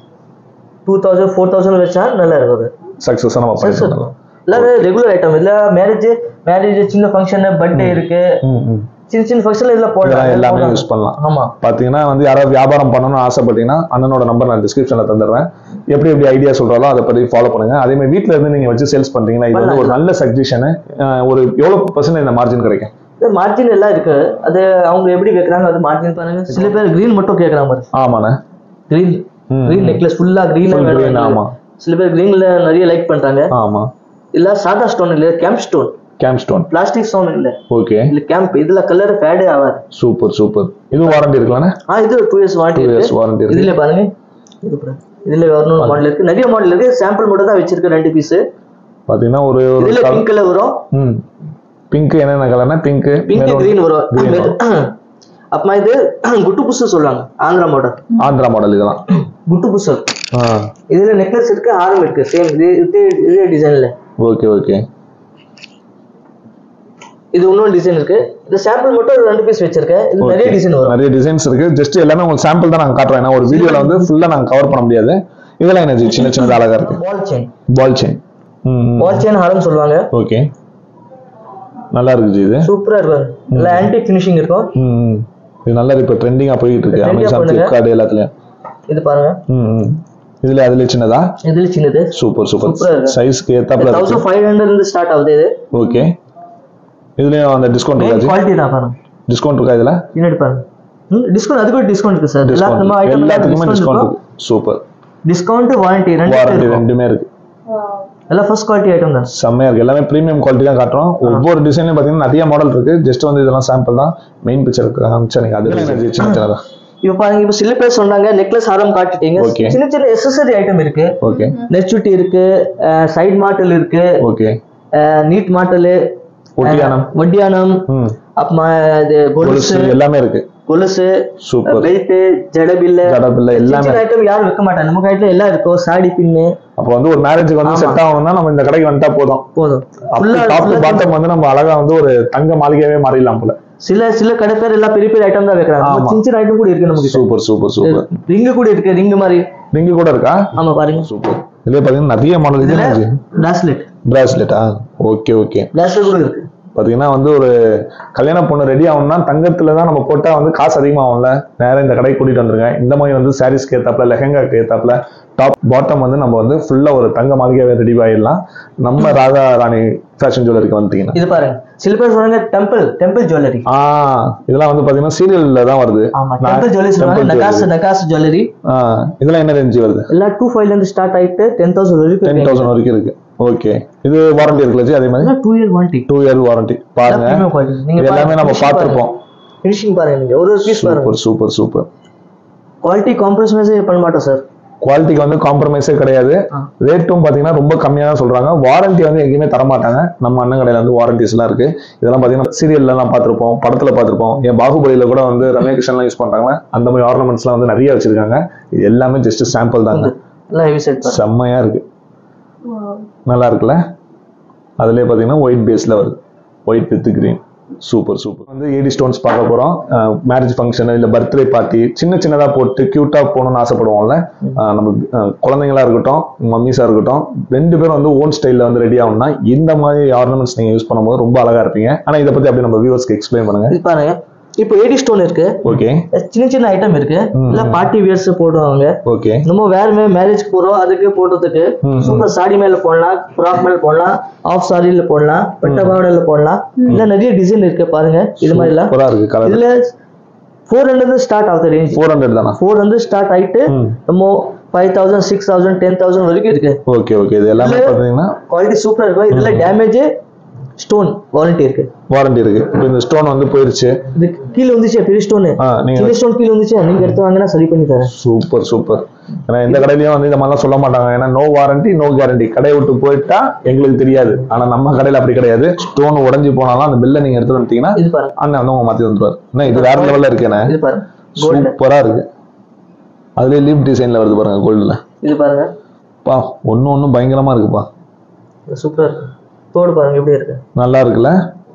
டூ தௌசண்ட் ஃபோர் தௌசண்ட் வச்சா நல்லா இருக்கும் அது சக்சஸா நம்ம சரி, சரி. பண்ணிடலாம் எல்லாமே ரெகுலர் ஐட்டம் இல்ல மேரேஜ் மேரேஜ் சின்ன ஃபங்க்ஷன் பர்த்டே இருக்கு ம், ம். சின்ன சின்ன ஃபங்க்ஷன்ல இதெல்லாம் போடலாம் இதெல்லாம் எல்லாமே போடலாம். யூஸ் பண்ணலாம் ஆமா பாத்தீங்கன்னா வந்து யாராவது வியாபாரம் பண்ணணும்னு ஆசைப்பட்டீங்கன்னா அண்ணனோட நம்பர் நான் டிஸ்கிரிப்ஷன்ல தந்துடுறேன் எப்படி எப்படி ஐடியா சொல்றாலோ அதை பத்தி ஃபாலோ பண்ணுங்க அதே மாதிரி வீட்ல இருந்து நீங்க வச்சு சேல்ஸ் பண்றீங்கன்னா இது வந்து ஒரு நல்ல சஜஷன் ஒரு எவ்வளவு பர்சன்டேஜ் மார்ஜின் கிடைக்கும் மார்ஜின் எல்லாம் இருக்கு அது அவங்க எப்படி வைக்கிறாங்க அது மார்ஜின் பாருங்க சில பேர் கிரீன் மட்டும் கேக்குறாங்க பாரு ஆமாண்ணே கிரீன் ம். கிரீன் நெக்லஸ் ஃபுல்லா கிரீன் Full green, ஆமா. சில பேர் கிரீன்ல நிறைய லைக் பண்றாங்க ஆமா இல்ல சாதா ஸ்டோன் இல்ல kemp stone kemp stone plastic stone இல்ல ஓகே இல்ல கேம்ப் இதுல கலர் ஃபேடே ஆகாது சூப்பர் சூப்பர் இது வாரண்டி இருக்கலாண்ணே ஆ இது two years warranty two years இருக்கு வாரண்டி இருக்கு இதுல பாருங்க இது பாருங்க இதுல வரணும் மாடல் இருக்கு நிறைய மாடல் இருக்கு சாம்பிள் மட்டும் தான் வச்சிருக்கேன் ரெண்டு பீஸ் பாத்தீங்கன்னா ஒரு ஒரு இதுல பிங்க் கலர் வரும் ம் பிங்க் என்னென்ன கலர்னா பிங்க் பிங்க் கிரீன் வரும் green மெரு- அப்புறமா இது குட்டு புசு சொல்லுவாங்க ஆந்திரா மாடல் ஆந்திரா மாடல் இதெல்லாம் குட்டு புசு ஆ இதுல நெக்லஸ் இருக்கு ஆரம் இருக்கு சேம் இது இது இதே டிசைன்ல ஓகே ஓகே இது இன்னொரு டிசைன் இருக்கு இது சாம்பிள் மட்டும் ஒரு ரெண்டு பீஸ் வச்சிருக்கேன் இது நிறைய டிசைன் வரும் நிறைய டிசைன்ஸ் இருக்கு ஜஸ்ட் எல்லாமே உங்களுக்கு சாம்பிள் தான் நாங்க காட்டுறோம் ஏன்னா ஒரு வீடியோல வந்து ஃபுல்லா நாங்க கவர் பண்ண முடியாது இதெல்லாம் என்ன சின்ன சின்னதா அழகா இருக்கு பால் செயின் பால் செயின் ம் பால் செயின் ஹாரம் சொல்லுவாங்க ஓகே நல்லா இருக்கு ஜி இது சூப்பரா இருக்கும் இல்ல ஆன்டி ஃபினிஷிங் இருக்கும் ம் ம். இது நல்லா இப்போ ட்ரெண்டிங்கா போயிட்டு இருக்கு Trending ஆ அமேசான் பண்ணுங்க. ஃபிளிப்கார்ட் எல்லாத்துலயும் இது பாருங்க ம் ம் இதுல அதுல சின்னதா இதுல சின்னது சூப்பர் சூப்பர் Super ஆ இருக்கு. சைஸ்க்கு ஏத்தாப்புல இருக்கு தௌசண்ட் ஃபைவ் ஹண்ட்ரட் இருந்து ஸ்டார்ட் ஆகுது இது ஓகே இதுலயும் அந்த டிஸ்கவுண்ட் இருக்கா ஜி குவாலிட்டி தான் பாருங்க டிஸ்கவுண்ட் இருக்கா இதுல பின்னாடி பாருங்க டிஸ்கவுண்ட் அதுக்கு டிஸ்கவுண்ட் இருக்கு சார் எல்லா நம்ம டிஸ்கவுண்ட் ஐட்டம் எல்லாத்துக்குமே டிஸ்கவுண்ட் டிஸ்கவுண்ட் இருக்கும் இருக்கு சூப்பர் டிஸ்கவுண்ட் வாரண்டி ரெண்டு வாரண்டி இருக்கும் ரெண்டுமே இருக்கு எல்லாம் ஃபர்ஸ்ட் குவாலிட்டி ஐட்டம் தான் செம்மையா இருக்கு எல்லாமே ப்ரீமியம் குவாலிட்டி தான் காட்டுறோம் ஒவ்வொரு டிசைன்லயும் பாத்தீங்கன்னா நிறைய மாடல் இருக்கு ஜஸ்ட் வந்து இதெல்லாம் சாம்பிள் தான் மெயின் பிக்சர் காமிச்சா நீங்க அது energy சின்ன சின்னதா இப்போ பாருங்க இப்போ சில பேர் சொன்னாங்க நெக்லஸ் ஆரம் காட்டிட்டீங்க Okay. சின்ன சின்ன எக்ஸசரி ஐட்டம் இருக்கு ஓகே நெச்சுட்டி இருக்கு சைடு மாட்டல் இருக்கு ஓகே நீட் மாட்டல் ஒட்டியானம் வட்டியானம் ம் அப்புறமா இது கொலுசு கொலுசு எல்லாமே இருக்கு கொலுசு சூப்பர் பெல்ட் ஜடபில்ல ஜடபில்ல எல்லாமே ஐட்டம் யாரும் வைக்க மாட்டாங்க நம்ம கையில எல்லாம் இருக்கும் சாடி பின்னு அப்போ வந்து ஒரு மேரேஜுக்கு வந்து செட் ஆகணும்னா நம்ம இந்த கடைக்கு வந்துட்டா போதும் போதும் அப்படி டாப் டு பாட்டம் வந்து நம்ம அழகா வந்து ஒரு தங்க மாளிகையாவே மாறிடலாம் போல சில சில கடை பேர் எல்லாம் பெரிய பெரிய ஐட்டம் தான் வைக்கிறாங்க நம்ம ஆமா. சின்ன சின்ன ஐட்டம் கூட இருக்கு நமக்கு சூப்பர் சூப்பர் சூப்பர் ரிங்கு கூட இருக்கு ரிங்கு மாதிரி ரிங்கு கூட இருக்கா ஆமா பாருங்க சூப்பர் இதுல பாத்தீங்கன்னா நிறைய மாடல் இதுல இருக்கு பிராஸ்லெட் பிராஸ்லெட்டா ஓகே ஓகே பிராஸ்லெட் கூட இருக்கு பாத்தீங்கன்னா வந்து ஒரு கல்யாண பொண்ணு ரெடி ஆகணும்னா தங்கத்துல தான் நம்ம போட்டா வந்து காசு அதிகமாகும்ல நேரா இந்த கடைக்கு கூட்டிட்டு வந்துருங்க இந்த மாதிரி வந்து சாரீஸ்க்கு ஏத்தாப்புல லெஹங்காக்கு ஏத்தாப்புல டாப் பாட்டம் வந்து நம்ம வந்து ஃபுல்லா ஒரு தங்க மாளிகையாவே ரெடி ஆயிடலாம் நம்ம ராதா ராணி ஃபேஷன் ஜுவல்லரிக்கு வந்துட்டீங்கன்னா இது பாருங்க சில பேர் சொல்றாங்க டெம்பிள் டெம்பிள் ஜுவல்லரி ஆ இதெல்லாம் வந்து பாத்தீங்கன்னா சீரியல்ல தான் வருது ஆமா நான் டெம்பிள் ஜுவல்லரி சொல்றாங்க temple நகாஸ் jewelry. நகாஸ் ஜுவல்லரி ஆ, இதெல்லாம் என்ன ரேஞ்சு வருது எல்லாம் டூ ஃபைவ்ல இருந்து ஸ்டார்ட் ஆயிட்டு டென் தௌசண்ட் வரைக்கும் டென் தௌசண்ட் வரைக்கும் இருக்கு ஓகே இது வாரண்டி இருக்குல்ல ஜி அதே மாதிரி two year warranty two year warranty பாருங்க premium quality. நீங்க இது எல்லாமே நம்ம பார்த்திருப்போம் ஃபினிஷிங் பாருங்க நீங்க ஒரு ஒரு பீஸ் பாருங்க சூப்பர் சூப்பர் சூப்பர் குவாலிட்டி காம்ப்ரமைஸே பண்ண மாட்டோம் சார் குவாலிட்டிக்கு வந்து காம்ப்ரமைஸே கிடையாது ஆ. ரேட்டும் பாத்தீங்கன்னா ரொம்ப கம்மியா தான் சொல்றாங்க வாரண்டி வந்து எங்கேயுமே தர மாட்டாங்க நம்ம அண்ணன் கடையில வந்து வாரண்டிஸ் எல்லாம் இருக்கு இதெல்லாம் பாத்தீங்கன்னா சீரியல்ல எல்லாம் பார்த்திருப்போம் படத்துல பார்த்திருப்போம் என் பாகுபலியில கூட வந்து ரம்யா கிருஷ்ணன்லாம் யூஸ் பண்றாங்க அந்த மாதிரி ஆர்னமெண்ட்ஸ் எல்லாம் வந்து நிறைய வச்சிருக்காங்க இது எல்லாமே ஜஸ்ட் சாம்பிள் தாங்க எல்லாம் ஹெவி செட் பாருங்க செம்மையா இருக்கு நல்லா இருக்குல்ல அதுலயே பாத்தீங்கன்னா ஒயிட் பேஸ்ல வருது white with green super super வந்து ஏடி ஸ்டோன்ஸ் பார்க்க போறோம் மேரேஜ் ஃபங்க்ஷன் இல்ல பர்த்டே பார்ட்டி சின்ன சின்னதா போட்டு கியூட்டா போகணும்னு ஆசைப்படுவோம்ல அஹ் நம்ம அஹ் குழந்தைங்களா இருக்கட்டும் மம்மிஸா இருக்கட்டும் ரெண்டு பேரும் வந்து ஓன் ஸ்டைல்ல வந்து ரெடி ஆகணும்னா இந்த மாதிரி ஆர்னமெண்ட்ஸ் நீங்க யூஸ் பண்ணும்போது ரொம்ப அழகா இருப்பீங்க ஆனா இதை பத்தி அப்படியே நம்ம வியூவர்ஸ்க்கு எக்ஸ்பிளைன் பண்ணுங்க இது பாருங்க இப்போ ஏடி ஸ்டோன் இருக்கு ஓகே சின்ன சின்ன ஐட்டம் இருக்கு ம், இல்ல பார்ட்டி வியர்ஸ் போடுவாங்க ஓகே நம்ம வேற மேரேஜ் போறோம் அதுக்கு போடுறதுக்கு ம், சூப்பர் சாரி மேல போடலாம் ஃப்ராக் மேல போடலாம் ஆஃப் சாரியில போடலாம் பட்ட பாவடையில போடலாம் இல்ல நிறைய டிசைன் இருக்கு பாருங்க இது மாதிரி எல்லாம் சூப்பரா இருக்கு கலர் இதுல ஃபோர் ஹண்ட்ரட் ஸ்டார்ட் ஆகுது ரேஞ்ச் ஃபோர் ஹண்ட்ரட் தானா ஃபோர் வந்து ஸ்டார்ட் ஆயிட்டு ம். நம்ம five thousand six thousand ten thousand வரைக்கும் இருக்கு ஓகே ஓகே இது எல்லாமே இதுல- பாத்தீங்கன்னா குவாலிட்டி சூப்பரா இருக்கும் இதுல டேமேஜ் ஸ்டோன் வாரண்டி இருக்கு வாரண்டி இருக்கு இப்போ இந்த ஸ்டோன் வந்து போயிருச்சு இது கீழே வந்துச்சு பெரிய ஸ்டோன் ஆ நீங்க சின்ன ஸ்டோன் கீழே வந்துச்சு நீங்க எடுத்து வாங்கினா சரி பண்ணி தரேன் சூப்பர் சூப்பர் ஏன்னா இந்த கடையிலயும் வந்து இந்த மாதிரிலாம் சொல்ல மாட்டாங்க ஏன்னா நோ வாரண்டி நோ கேரண்டி கடையை விட்டு போயிட்டா எங்களுக்கு தெரியாது ஆனா நம்ம கடையில அப்படி கிடையாது ஸ்டோன் உடைஞ்சு போனாலும் அந்த பில்லை நீங்க எடுத்து வந்துட்டீங்கன்னா இது பாருங்க அண்ணன் வந்து உங்க மாத்தி வந்துருவாரு என்ன இது வேற லெவல்ல இருக்கேனே இது பாருங்க கோல்டு சூப்பரா இருக்கு அதுலயே லீப் டிசைன்ல வருது பாருங்க கோல்டுல இது பாருங்க பா ஒண்ணு ஒண்ணு பயங்கரமா இருக்குப்பா சூப்பரா இருக்கு தோடு பாருங்க எப்படி இருக்கு நல்லா இருக்குல்ல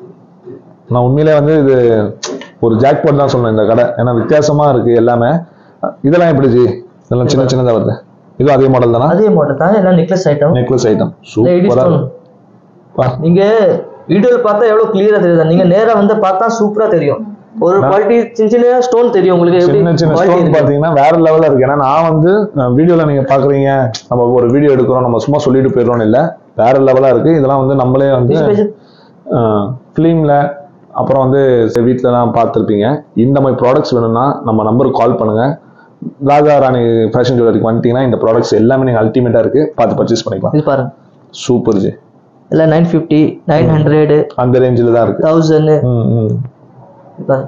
நான் உண்மையிலே வந்து இது ஒரு ஜாக்பாட் தான் சொன்னேன் இந்த கடை ஏன்னா வித்தியாசமா இருக்கு எல்லாமே இதெல்லாம் எப்படி ஜி இதெல்லாம் சின்ன சின்னதா வருது இதுவும் அதே மாடல் தானா அதே மாடல் தான் எல்லாம் necklace item necklace item lady சூப்பரா ஸ்டோன் இருக்கு பா, நீங்க வீடியோல பார்த்தா எவ்வளவு கிளியரா தெரியுது நீங்க நேரா வந்து பார்த்தா சூப்பரா தெரியும் ஒரு குவாலிட்டி சின்ன சின்ன ஸ்டோன் தெரியும் உங்களுக்கு எப்படி சின்ன சின்ன quality ஸ்டோன் இருக்கு. பாத்தீங்கன்னா வேற லெவல்ல இருக்கு ஏன்னா நான் வந்து வீடியோல நீங்க பாக்குறீங்க நம்ம ஒரு வீடியோ எடுக்கிறோம் நம்ம சும்மா சொல்லிட்டு போயிடுறோம் இல்ல வேற லெவலா இருக்கு இதெல்லாம் வந்து நம்மளே வந்து Special- ஃபிலிம்ல அப்புறம் வந்து வீட்டிலலாம் பார்த்துருப்பீங்க இந்த மாதிரி ப்ராடக்ட்ஸ் வேணும்னா நம்ம நம்பருக்கு கால் பண்ணுங்க ராஜா ராணி ஃபேஷன் ஜுவல்லரிக்கு வந்துட்டீங்கன்னா இந்த ப்ராடக்ட்ஸ் எல்லாமே நீங்கள் அல்டிமேட்டாக இருக்கு பார்த்து பர்ச்சேஸ் பண்ணிக்கலாம் இது பாருங்க சூப்பர் ஜி எல்லாம் நைன் ஃபிஃப்டி நைன் ஹண்ட்ரட் அந்த ரேஞ்சில் தான் இருக்கு தௌசண்ட் ம் ம் பாருங்க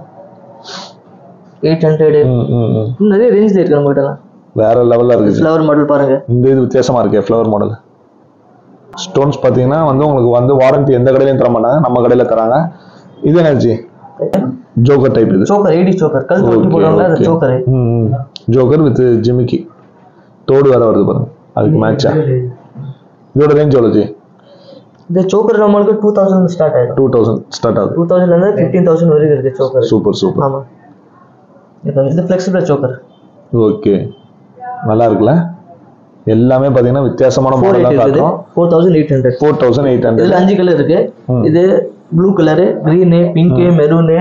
எயிட் ஹண்ட்ரட் ம் ம் ம் நிறைய ரேஞ்சில் இருக்கு நம்மகிட்ட வேற லெவலில் இருக்கு ஜி. ஃப்ளவர் மாடல் பாருங்க இந்த இது வித்தியாசமா இருக்கே ஃப்ளவர் மாடல் ஸ்டோன்ஸ் பார்த்தீங்கன்னா வந்து உங்களுக்கு வந்து வாரண்டி எந்த கடையிலையும் தர மாட்டாங்க நம்ம கடையில் தராங்க இது எனர்ஜி ஜோக்கர் டைப் இது சோக்கர் ஏடி சோக்கர் கல் தொட்டி Okay, போடுவாங்களா அந்த okay. சோக்கர் ம் ஜோக்கர் வித் ஜிமிக்கி தோடு வேற வருது பாருங்க அதுக்கு மேட்சா இதோட ரேஞ்ச் எவ்வளோ ஜி இந்த சோக்கர் நம்மளுக்கு டூ தௌசண்ட் ஸ்டார்ட் ஆயிடும் டூ தௌசண்ட் ஸ்டார்ட் ஆகுது டூ தௌசண்ட்ல இருந்து ஃபிஃப்டீன் தௌசண்ட் வரைக்கும் இருக்கு சோக்கர் சூப்பர் சூப்பர் ஆமா இது இது ஃபிளெக்சிபிள் சோக்கர் ஓகே நல்லா இருக்குல்ல எல்லாமே பார்த்தீங்கன்னா வித்தியாசமான ஃபோர் எயிட் மாடலாக இருக்குது காட்டுறோம் four thousand eight hundred four thousand eight hundred இதுல அஞ்சு கலர் இருக்கு ம். இது blue colour green pink maroon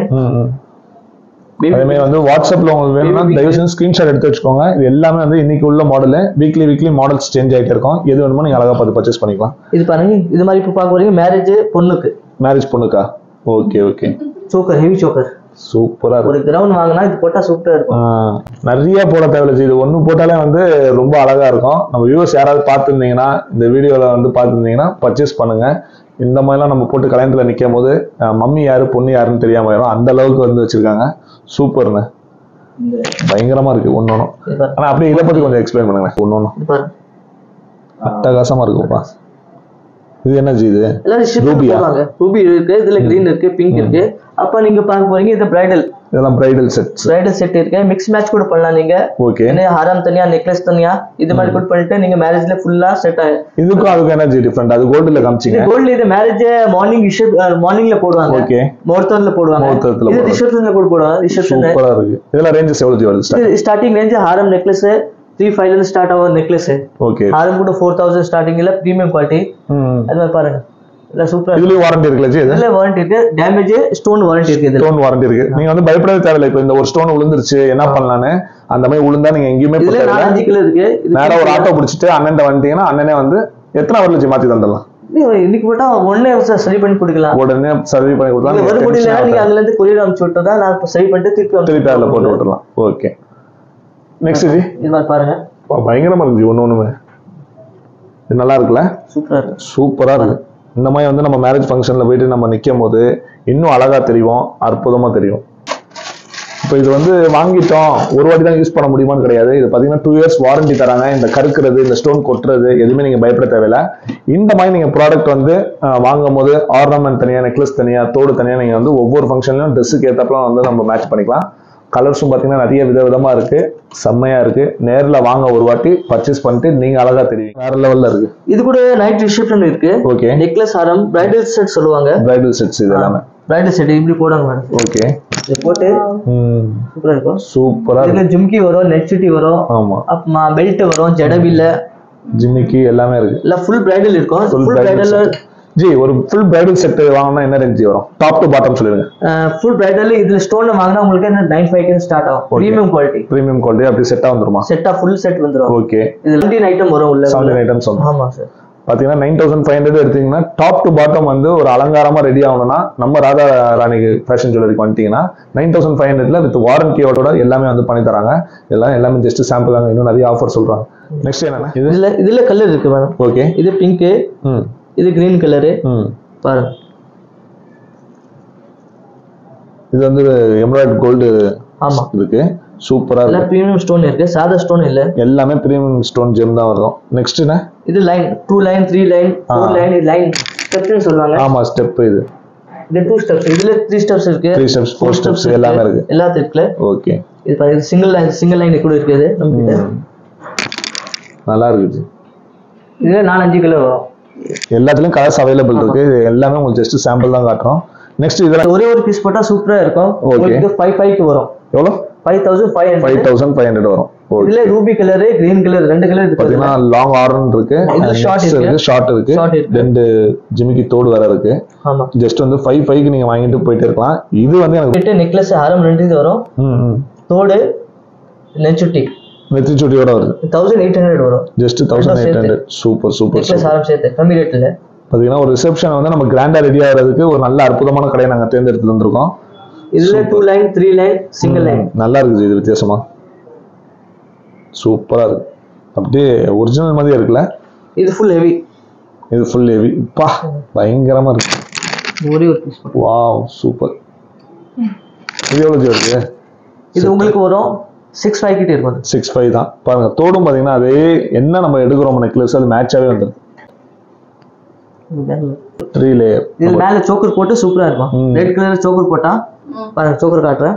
அதே மாதிரி வந்து வாட்ஸ்அப்ல உங்களுக்கு வேணும்னா Baby தயவு செஞ்சு ஸ்கிரீன்ஷாட் எடுத்து வச்சுக்கோங்க இது எல்லாமே வந்து இன்னைக்கு உள்ள model weekly weekly models change ஆயிட்டே இருக்கும் எது வேணுமோ நீங்க அழகா பார்த்து பர்ச்சேஸ் பண்ணிக்கலாம் இது பாருங்க இது மாதிரி இப்போ பார்க்க போறீங்க மேரேஜ் பொண்ணுக்கு மேரேஜ் பொண்ணுக்கா okay okay choker heavy choker சூப்பரா இருக்கு ஒரு கிரவுண்ட் வாங்கினா இது போட்டா சூப்பரா இருக்கும் ஆஹ் நிறைய போட தேவையில்ல ஜி. இது ஒண்ணு போட்டாலே வந்து ரொம்ப அழகா இருக்கும் நம்ம வியூவர்ஸ் யாராவது பார்த்துருந்தீங்கன்னா இந்த வீடியோல வந்து பார்த்துருந்தீங்கன்னா பர்ச்சேஸ் பண்ணுங்க இந்த மாதிரிலாம் நம்ம போட்டு கல்யாணத்துல நிற்கும் போது அஹ் மம்மி யாரு பொண்ணு யாருன்னு தெரியாம ஆயிரும் அந்த அளவுக்கு வந்து வச்சிருக்காங்க சூப்பர்ண்ணே பயங்கரமா இருக்கு ஒன்னொன்னும் இது பாரு. ஆனா அப்படியே இதை பத்தி கொஞ்சம் எக்ஸ்பிளைன் பண்ணுங்க ஒன்னொன்னும் இது பாரு அட்டகாசமா இருக்குப்பா இது என்ன ஜி இது எல்லாம் ஷிப் ரூபியா? போடுவாங்க ரூபி இருக்கு இதுல கிரீன் இருக்கு பிங்க் இருக்கு அப்ப நீங்க பார்க்க போறீங்க இது பிரைடல் இதெல்லாம் பிரைடல் செட்ஸ் பிரைடல் செட் இருக்கு மிக்ஸ் மேட்ச் கூட பண்ணலாம் நீங்க ஓகே என்ன ஹாரம் தனியா நெக்லஸ் தனியா இது மாதிரி கூட பண்ணிட்டு நீங்க மேரேஜ்ல ஃபுல்லா செட் ஆகும் இதுக்கும் அதுக்கும் என்ன ஜி டிஃப்ரெண்ட் அது கோல்டுல இது காமிச்சிங்க கோல்டு இது மேரேஜ் மார்னிங் மார்னிங்ல போடுவாங்க ஓகே முகூர்த்தத்துல போடுவாங்க முகூர்த்தத்துல இது போடுவாங்க. ரிசப்ஷன்ல கூட போடுவாங்க ரிசப்ஷன் சூப்பரா இருக்கு இதெல்லாம் ரேஞ்சஸ் எவ்வளவு ஜி வருது ஸ்டார்ட் இது ஸ்டார்டிங் ரேஞ்ச் ஹாரம் நெக்லஸ் த்ரீ ஃபைவ்ல இருந்து ஸ்டார்ட் ஆகும் நெக்லஸ் ஓகே ஹாரம் கூட ஃபோர் தௌசண்ட் ஸ்டார்டிங்ல ப்ரீமியம் குவாலிட்டி அது மாதிரி பாருங்க இல்ல சூப்பரா இதுலயும் வாரண்டி இருக்குல்ல ஜி இது இதுல வாரண்டி இருக்கு டேமேஜ் ஸ்டோன் வாரண்டி இருக்கு இதுல ஸ்டோன் வாரண்டி இருக்கு நீங்க வந்து பயப்படவே தேவையில்லை இப்போ இந்த ஒரு ஸ்டோன் விழுந்துருச்சு என்ன பண்ணலான்னு அந்த மாதிரி விழுந்தா நீங்க எங்கேயுமே போக இதுல தேவையில்ல நாலஞ்சு கிலோ இருக்கு இது நேரா ஒரு ஆட்டோ பிடிச்சிட்டு அண்ணன் வந்துட்டீங்கன்னா அண்ணனே வந்து எத்தனை வரல ஜி மாத்தி தந்துடலாம் இது இன்னைக்கு போட்டா ஒன்னே சரி பண்ணி கொடுக்கலாம் உடனே சர்வீஸ் பண்ணி கொடுத்தா நீங்க நீங்க வர முடியல tension நீங்க ஆகாது. அங்க இருந்து கொரியர் அனுப்பிச்சு விட்டதா நான் இப்ப சரி பண்ணிட்டு திருப்பி அனுப்பிச்சு திருப்பி அதில் போட்டு விட்டுறேன். விட்டுறலாம் ஓகே நெக்ஸ்ட் ஜி இது மாதிரி பாருங்க பா, பயங்கரமா இருக்கு ஜி ஒண்ணு ஒண்ணுமே இது நல்லா இருக்குல்ல சூப்பரா இருக்கு சூப்பரா இருக்கு இந்த மாதிரி வந்து நம்ம மேரேஜ் ஃபங்க்ஷன்ல போயிட்டு நம்ம நிற்கும் போது இன்னும் அழகா தெரியும் அற்புதமா தெரியும் இப்போ இது வந்து வாங்கிட்டோம் ஒரு வாட்டி தான் யூஸ் பண்ண முடியுமான்னு கிடையாது இது பார்த்தீங்கன்னா டூ இயர்ஸ் வாரண்டி தராங்க இந்த கருக்கிறது இந்த ஸ்டோன் கொட்டுறது எதுவுமே நீங்கள் பயப்பட தேவையில்ல இந்த மாதிரி நீங்கள் ப்ராடக்ட் வந்து அஹ், வாங்கும் போது ஆர்னமெண்ட் தனியாக நெக்லஸ் தனியாக தோடு தனியாக நீங்கள் வந்து ஒவ்வொரு ஃபங்க்ஷன்லையும் ட்ரெஸ்ஸுக்கு ஏற்றப்பலாம் வந்து நம்ம மேட்ச் பண்ணிக்கலாம் கலர்ஸும் பார்த்தீங்கன்னா நிறைய விதவிதமா இருக்கு செம்மையா இருக்கு நேர்ல வாங்க ஒரு வாட்டி பர்ச்சேஸ் பண்ணிட்டு நீங்க அழகா தெரியும் வேற லெவல்ல இருக்கு இது கூட நைட் ரிசப்ஷன் இருக்கு ஓகே நெக்லஸ் ஹாரம் பிரைடல் செட் சொல்லுவாங்க பிரைடல் செட்ஸ் இது எல்லாமே பிரைடல் செட் இப்படி போடுவாங்க மேடம் ஓகே இது போட்டு ம் சூப்பரா இருக்கும் சூப்பரா இதுல இருக்கு ஜும்கி வரும் நெட் சுட்டி வரும் ஆமா அப்புறமா பெல்ட் வரும் ஜடபில்ல ஜிமிக்கி எல்லாமே இருக்கு இல்ல ஃபுல் பிரைடல் இருக்கும் full full bridal bridal ji ஒரு ஃபுல் பிரைடல் செட் வாங்கினா என்ன ரேஞ்ச் வரும் டாப் டு பாட்டம் சொல்லிருங்க ஃபுல் பிரைடல் இதுல ஸ்டோன் வாங்கினா உங்களுக்கு நைன் ஃபைவ் ஸ்டார்ட் ஆகும் Okay. Premium quality premium quality அப்படி செட்டா வந்துருமா செட்டா ஃபுல் செட் வந்துரும் ஓகே இது செவன்டீன் ஐட்டம் வரும் உள்ள செவன்டீன் ஐட்டம்ஸ் வந்து ஆமா சார் பாத்தீங்கன்னா நைன் தௌசண்ட் ஃபைவ் ஹண்ட்ரட் எடுத்தீங்கன்னா டாப் டு பாட்டம் வந்து ஒரு அலங்காரமா ரெடி ஆகணும்னா நம்ம ராதா ராணி ஃபேஷன் ஜுவல்லரிக்கு வந்துட்டீங்கன்னா நைன் தௌசண்ட் ஃபைவ் ஹண்ட்ரட்ல வித் வாரண்டியோட எல்லாமே வந்து பண்ணி தராங்க எல்லாம் எல்லாமே ஜஸ்ட் சாம்பிள் தாங்க இன்னும் நிறைய ஆஃபர் சொல்றாங்க நெக்ஸ்ட் என்னன்னா இது இதுல இதுல கலர் இருக்கு மேடம் ஓகே இது பிங்க் ம் இது கிரீன் கலரு ம் பாருங்க இது வந்து எம்ராய்ட் கோல்டு ஆமா இருக்கு சூப்பரா எல்லாம் இருக்கு ப்ரீமியம் ஸ்டோன் இருக்கு சாதா ஸ்டோன் இல்ல எல்லாமே பிரீமியம் ஸ்டோன் ஜெம் தான் வரும் நெக்ஸ்ட் என்ன இது line two line three line four ஆ. லைன் இது லைன் ஸ்டெப்ஸ்னு சொல்லுவாங்க ஆமா ஸ்டெப் இது இது டூ ஸ்டெப்ஸ் இதுல த்ரீ ஸ்டெப்ஸ் இருக்கு த்ரீ ஸ்டெப்ஸ் ஃபோர் ஸ்டெப்ஸ் எல்லாமே இருக்கு எல்லாத்துக்கும் இருக்குல்ல ஓகே இது பாருங்க சிங்கிள் லைன் சிங்கிள் லைன் கூட இருக்குது நம்ம கிட்ட நல்லா இருக்குது இதுல நாலஞ்சு கிலோ வரும் எல்லாத்துலயும் கலர்ஸ் அவைலபிள் இருக்கு இது எல்லாமே உங்களுக்கு ஜஸ்ட் சாம்பிள் தான் காட்டுறோம் நெக்ஸ்ட் இதெல்லாம் ஒரே ஒரு பீஸ் போட்டா சூப்பரா இருக்கும் Okay. உங்களுக்கு ஃபைவ் ஃபைவ்க்கு வரும் எவ்வளோ five thousand five five hundred thousand five hundred வரும் ஓகே இதுல ரூபி கலரு கிரீன் கலர் ரெண்டு கலர் இருக்கு பாத்தீங்கன்னா லாங் ஆர்ன் இருக்கு இதுல short necks இருக்கு. இருக்கு ஷார்ட் இருக்கு Short இருக்கு. ரெண்டு ஜிமிக்கி தோடு வேற இருக்கு ஆமா ஜஸ்ட் வந்து ஃபைவ் ஃபைவ்க்கு நீங்க வாங்கிட்டு போயிட்டே இருக்கலாம் இது வந்து எனக்கு போயிட்டு நெக்லஸ் ஹாரம் ரெண்டு இது வரும் ம், ம். தோடு நெச்சுட்டி நெத்தி சுட்டியோட வருது தௌசண்ட் எயிட் ஹண்ட்ரட் வரும் ஜஸ்ட் தௌசண்ட் எயிட் சேர்த்து. ஹண்ட்ரட் சூப்பர் சூப்பர் நெக்லஸ் ஹாரம் சேர்த்து கம்மி ரேட்ல பாத்தீங்கன்னா ஒரு ரிசப்ஷன் வந்து நம்ம கிராண்டா ரெடி ஆகிறதுக்கு ஒரு நல்ல அற்புதமான கடையை நாங்க தேர்ந்தெடுத்து வந்திருக்கோம் இதுல two line three line single line நல்லா இருக்குது இது வித்தியாசமா சூப்பரா இருக்கு அப்படியே ஒரிஜினல் மாதிரியே இருக்குல்ல இது ஃபுல் ஹெவி இது ஃபுல் ஹெவி பா பயங்கரமா இருக்கு ஒரே ஒரு பீஸ் வாவ் சூப்பர் இது எவ்வளவு ஜி வருது இது உங்களுக்கு வரும் சிக்ஸ் ஃபைவ் கிட்ட இருக்கும் அது. சிக்ஸ் ஃபைவ் தான் பாருங்க தோடும் பாத்தீங்கன்னா அதே என்ன நம்ம எடுக்கிறோம் நெக்லஸ் அது மேட்சாவே வந்துடும் இது மேல- த்ரீ லேயர் இது மேல சோக்கர் போட்டு சூப்பரா இருக்கும் ம். ரெட் கலர் சோக்கர் போட்டா பாருங்க சோக்கர் காட்டுறேன்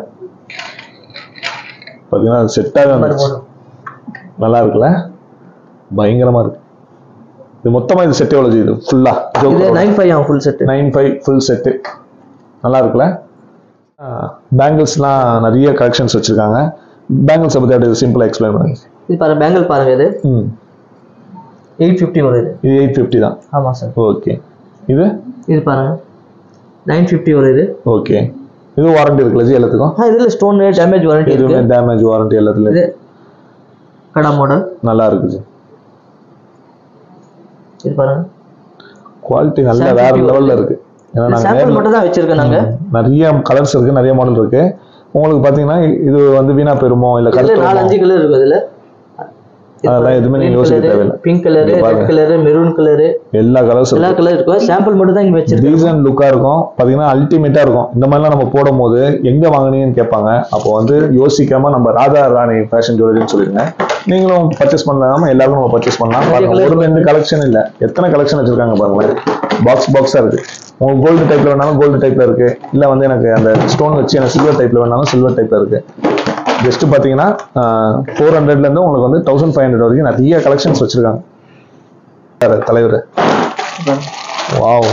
பாத்தீங்கன்னா அது செட்டாகவே பாருங்க வந்துருச்சு போதும். நல்லா இருக்குல்ல பயங்கரமா இருக்கு இது மொத்தமா இது செட் எவ்வளவு ஜி இது ஃபுல்லா இது நைன் ஃபைவ் ஆகும் full set nine five full set நல்லா இருக்குல்ல பேங்கிள்ஸ்லாம் நிறைய கலெக்ஷன்ஸ் வச்சிருக்காங்க பேங்கிள்ஸை பற்றி அப்படியே சிம்பிளாக எக்ஸ்பிளைன் பண்ணுங்க இது பாருங்க பேங்கிள் பாருங்க இது ம் எயிட் ஃபிஃப்டி வரும் இது இது எயிட் ஃபிஃப்டி தான் ஆமா சார் ஓகே இது இது பாருங்க நைன் ஃபிஃப்டி வரும் இது ஓகே இது வாரண்டி இருக்குல்ல ஜி எல்லாத்துக்கும் ஆ இதுல ஸ்டோன் டேமேஜ் வாரண்டி எதுவுமே இருக்கு டேமேஜ் வாரண்டி எல்லாத்துலயும் இது கடா மாடல் நல்லா இருக்குது ஜி இது பாருங்க குவாலிட்டி நல்ல 750 வேற வருது. லெவல்ல இருக்கு ஏன்னா நாங்க சாம்பிள் நேர்ல- மட்டும் தான் வச்சிருக்கோம் நாங்க நிறைய கலர்ஸ் இருக்கு நிறைய மாடல் இருக்கு உங்களுக்கு பாத்தீங்கன்னா இது வந்து வீணா பெருமோ இல்ல இதுல நாலு கருத்து அஞ்சு கலர் இருக்கு அதுல அதெல்லாம் எதுவுமே நீங்க யோசிக்க தேவையில்லை பிங்க் கலர் இங்க ரெட் பாருங்க. கலர் மெரூன் கலர் எல்லா கலர்ஸ் எல்லா கலர் இருக்கும் சாம்பிள் மட்டும் தான் இங்க வச்சிருக்கோம் டீசன்ட் லுக்கா இருக்கும் பாத்தீங்கன்னா அல்டிமேட்டா இருக்கும் இந்த மாதிரிலாம் நம்ம போடும் போது எங்க வாங்குனீங்கன்னு கேட்பாங்க அப்போ வந்து யோசிக்காம நம்ம ராதா ராணி ஃபேஷன் ஜுவல்லரின்னு சொல்லிருங்க நீங்களும் பர்ச்சேஸ் பண்ணலாம எல்லாரும் நம்ம பர்ச்சேஸ் பண்ணலாம் பாருங்க ஒரு ரெண்டு கலெக்ஷன் இல்ல எத்தனை கலெக்ஷன் வச்சிருக்காங்க பாருங்களேன் பாக்ஸ் பாக்ஸா இருக்கு உங்களுக்கு கோல்டு டைப்ல வேணாலும் கோல்டு டைப்ல இருக்கு இல்ல வந்து எனக்கு அந்த ஸ்டோன் வச்சு எனக்கு சில்வர் டைப்ல வேணாலும் சில்வர் டைப்ல இருக்கு ஜஸ்ட் பாத்தீங்கன்னா ஃபோர் ஹண்ட்ரட்ல இருந்து உங்களுக்கு வந்து தௌசண்ட் ஃபைவ் ஹண்ட்ரட் வரைக்கும் நிறைய கலெக்ஷன்ஸ் வச்சிருக்காங்க யாரு, தலைவர் வாவ்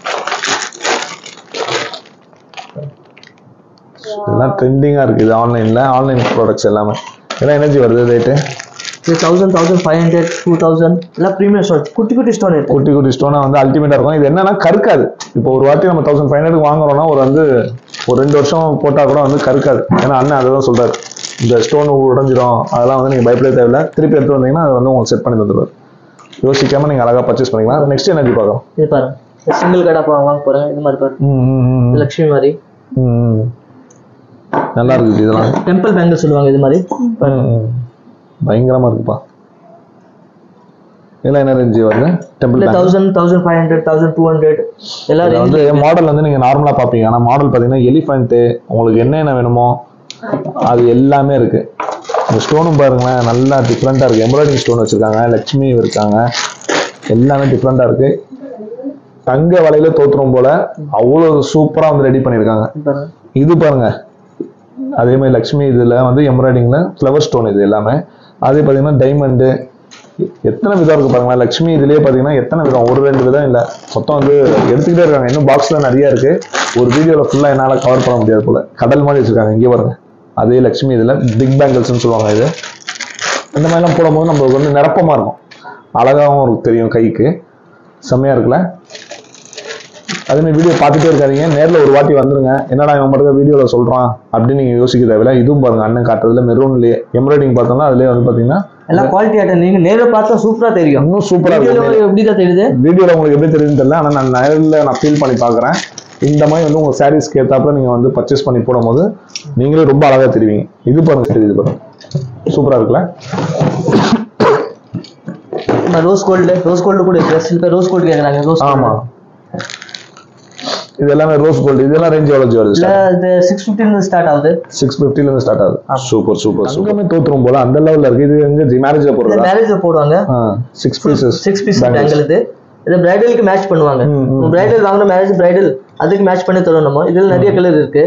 இதெல்லாம் ட்ரெண்டிங்கா இருக்கு இது ஆன்லைன்ல ஆன்லைன் ப்ராடக்ட்ஸ் எல்லாமே இதெல்லாம் எனர்ஜி வருது ரேட்டு இது thousand thousand five hundred two thousand எல்லாம் ப்ரீமியம் ஸ்டோன் குட்டி குட்டி ஸ்டோன் இருக்கு குட்டி குட்டி ஸ்டோனா வந்து அல்டிமேட்டா இருக்கும் இது என்னன்னா கருக்காது இப்போ ஒரு வாட்டி நம்ம தௌசண்ட் ஃபைவ் ஹண்ட்ரட் வாங்குறோம்னா ஒரு வந்து ஒரு ரெண்டு வருஷம் போட்டா கூட வந்து கருக்காது ஏன்னா அண்ணன் அதை தான் சொல்றாரு இந்த ஸ்டோன் உடைஞ்சிரும் அதெல்லாம் வந்து நீங்க பயப்படவே தேவையில்ல திருப்பி எடுத்து வந்தீங்கன்னா அதை வந்து உங்களுக்கு செட் பண்ணி தந்துடுவார் யோசிக்காம நீங்க அழகா பர்ச்சேஸ் பண்ணிக்கலாம் நெக்ஸ்ட் எனர்ஜி பார்க்கலாம் இது பாருங்க சிங்கிள் கடை வாங்க போறாங்க இது மாதிரி பாருங்க ம், ம், ம், ம். லக்ஷ்மி மாதிரி ம், ம். நல்லா இருக்குது இதெல்லாம் டெம்பிள் பேங்கிள் சொல்லுவாங்க இது மாதிரி ம், ம். பயங்கரமா இருக்குப்பா இதெல்லாம் என்ன ரேஞ்சு வருது டெம்பிள் இல்ல thousand thousand five hundred thousand two hundred எல்லா இதுல வந்து ரேஞ்சிலும் மாடல் வந்து நீங்க நார்மலா பாப்பீங்க ஆனா மாடல் பாத்தீங்கன்னா எலிஃபென்ட் உங்களுக்கு என்னென்ன வேணுமோ அது எல்லாமே இருக்கு இந்த ஸ்டோனும் பாருங்களேன் நல்லா டிஃப்ரெண்டா இருக்கு எம்ப்ராய்டிங் ஸ்டோன் வச்சிருக்காங்க லட்சுமி இருக்காங்க எல்லாமே டிஃப்ரெண்டா இருக்கு தங்க வலையில தோத்துரும் போல அவ்வளவு சூப்பரா வந்து ரெடி பண்ணிருக்காங்க பாருங்க இது பாருங்க அதே மாதிரி லக்ஷ்மி இதுல வந்து எம்ப்ராய்டிங்ல ஃப்ளவர் ஸ்டோன் இது எல்லாமே அதே பாத்தீங்கன்னா டைமண்டு எத்தனை விதம் இருக்கு பாருங்களேன் லக்ஷ்மி இதுலயே பாத்தீங்கன்னா எத்தனை விதம் ஒரு ரெண்டு விதம் இல்ல மொத்தம் வந்து எடுத்துக்கிட்டே இருக்காங்க இன்னும் பாக்ஸ்ல நிறைய இருக்கு ஒரு வீடியோல ஃபுல்லா என்னால கவர் பண்ண முடியாது போல கடல் மாதிரி வச்சிருக்காங்க இங்கே பாருங்க அதே லக்ஷ்மி இதுல பிக் பேங்கிள்ஸ்னு சொல்லுவாங்க இது இந்த மாதிரிலாம் போடும்போது நம்மளுக்கு வந்து நிரப்பமா இருக்கும் அழகாவும் இருக்கும் தெரியும் கைக்கு செம்மையா இருக்குல்ல அதே மாதிரி வீடியோ பார்த்துட்டே இருக்காதீங்க நேர்ல ஒரு வாட்டி வந்துருங்க என்னடா இவன் மட்டும் வீடியோல சொல்றான் அப்படின்னு நீங்க யோசிக்க தேவையில்ல இதுவும் பாருங்க அண்ணன் காட்டுறதுல மெரூன்லயே எம்ப்ராய்டிங் பார்த்தோம்னா அதுலயே வந்து பாத்தீங்கன்னா எல்லாம் குவாலிட்டி ஆட்டம் நீங்க நேர்ல பார்த்தா சூப்பரா தெரியும் இன்னும் சூப்பரா வீடியோல இருக்கு எப்படிதான் தெரியுது வீடியோல உங்களுக்கு எப்படி தெரியுதுன்னு தெரியல ஆனா நான் நேர்ல நான் ஃபீல் பண்ணி பாக்குறேன் இந்த மாதிரி வந்து உங்க சாரீஸ்க்கு ஏத்தாப்புல நீங்க வந்து பர்ச்சேஸ் பண்ணி போடும்போது நீங்களே ரொம்ப அழகா தெரிவிங்க இது பாருங்க தெரியுது பாருங்க சூப்பரா இருக்குல்ல ரோஸ் கோல்டு ரோஸ் கோல்டு கூட இருக்கு சில பேர் ரோஸ் கோல்டு கேக்குறாங்க ரோஸ் ஆமா இது எல்லாமே ரோஸ் கோல்டு இதெல்லாம் ரேஞ்ச் எவ்வளவு வருது இல்ல இது சிக்ஸ் ஃபிஃப்டில ஸ்டார்ட் ஆகுது சிக்ஸ் பிப்டில இருந்து ஸ்டார்ட் ஆகுது சூப்பர் சூப்பர் சூப்பர் தோத்துரும் போல அந்த லெவல்ல இருக்கு இது எங்க மேரேஜ்ல இது போடுறதா மேரேஜ்ல போடுவாங்க six pieces six piece bangle இது இது பிரைடலுக்கு மேட்ச் பண்ணுவாங்க ம், ம். பிரைடல் வாங்குற மேரேஜ் பிரைடல் அதுக்கு மேட்ச் பண்ணி தரோம் நம்ம இதுல நிறைய கலர் இருக்கு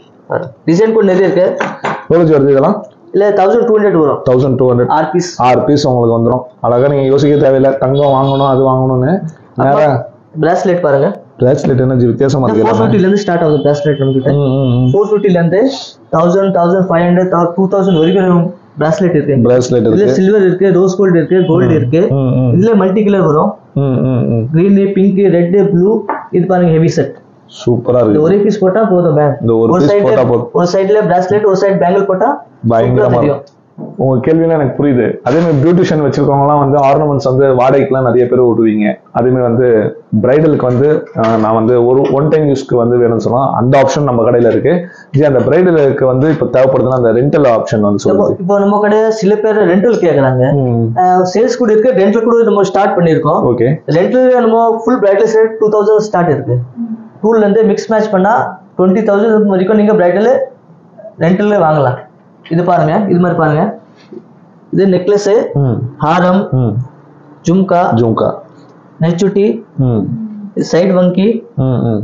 டிசைன் கூட நிறைய இருக்கு எவ்வளவு வருது இதெல்லாம் இல்ல தௌசண்ட் டூ ஹண்ட்ரட் வரும் தௌசண்ட் டூ ஹண்ட்ரட் ஆர் பீஸ் ஆறு பீஸ் உங்களுக்கு வந்துடும் அழகா நீங்க யோசிக்க தேவையில்லை தங்கம் வாங்கணும் அது வாங்கணும்னு நேரா பிராஸ்லெட் பாருங்க பிராஸ்லெட் என்ன வித்தியாசமா இருக்கு ஃபோர் எல்லாமே ஃபிஃப்டில இருந்து ஸ்டார்ட் ஆகுது பிராஸ்லெட் நம்ம கிட்ட ம், ம், ம். ஃபோர் ஃபிஃப்டில இருந்து thousand thousand five hundred two thousand வரைக்கும் பிராஸ்லெட் இருக்கு பிராஸ்லெட் இதுல இருக்கு சில்வர் இருக்கு ரோஸ் கோல்டு இருக்கு கோல்டு இருக்கு ம், ம், இதுல மல்டி கலர் வரும் ம், ம், ம். கிரீன் பிங்க் ரெட் ப்ளூ இது பாருங்க ஹெவி செட் சூப்பரா இந்த இருக்கு ஒரே பீஸ் போட்டா போதும் மேம் இந்த ஒரு piece side ல- போட்டா போதும். ஒரு சைடுல பிராஸ்லெட் ஒரு சைடு பேங்கிள் போட்டா பயங்கரமா சூப்பரா இருக்கும் உங்க கேள்வியெல்லாம் எனக்கு புரியுது அதே மாதிரி பியூட்டிஷியன் வச்சிருக்கவங்க எல்லாம் வந்து ஆர்னமெண்ட்ஸ் வந்து வாடகைக்குலாம் நிறைய பேர் விடுவீங்க அதே மாதிரி வந்து பிரைடலுக்கு வந்து அஹ், நான் வந்து ஒரு ஒன் டைம் யூஸ்க்கு வந்து வேணும்னு சொன்னா அந்த ஆப்ஷன் நம்ம கடையில இருக்கு ஜி அந்த பிரைடலுக்கு வந்து இப்ப தேவைப்படுதுன்னா அந்த ரெண்டல் ஆப்ஷன் வந்து இப்போ சொல்லுது இப்போ நம்ம கடையில சில பேர் ரெண்டல் கேக்குறாங்க சேல்ஸ் கூட இருக்கு ரெண்டல் கூட நம்ம ஸ்டார்ட் பண்ணிருக்கோம் ஓகே ரெண்டல் நம்ம full bridal set two thousand start இருக்கு டூல்ல இருந்து மிக்ஸ் மேட்ச் பண்ணா டுவெண்ட்டி தௌசண்ட் வரைக்கும் நீங்க பிரைடல் ரெண்டல்ல வாங்கலாம் இது பாருங்க இது மாதிரி பாருங்க இது நெக்லஸ் ம் ஹாரம் ம் ஜும்கா ஜூம்கா நெச்சுட்டி ம் சைடு வங்கி ம் ம்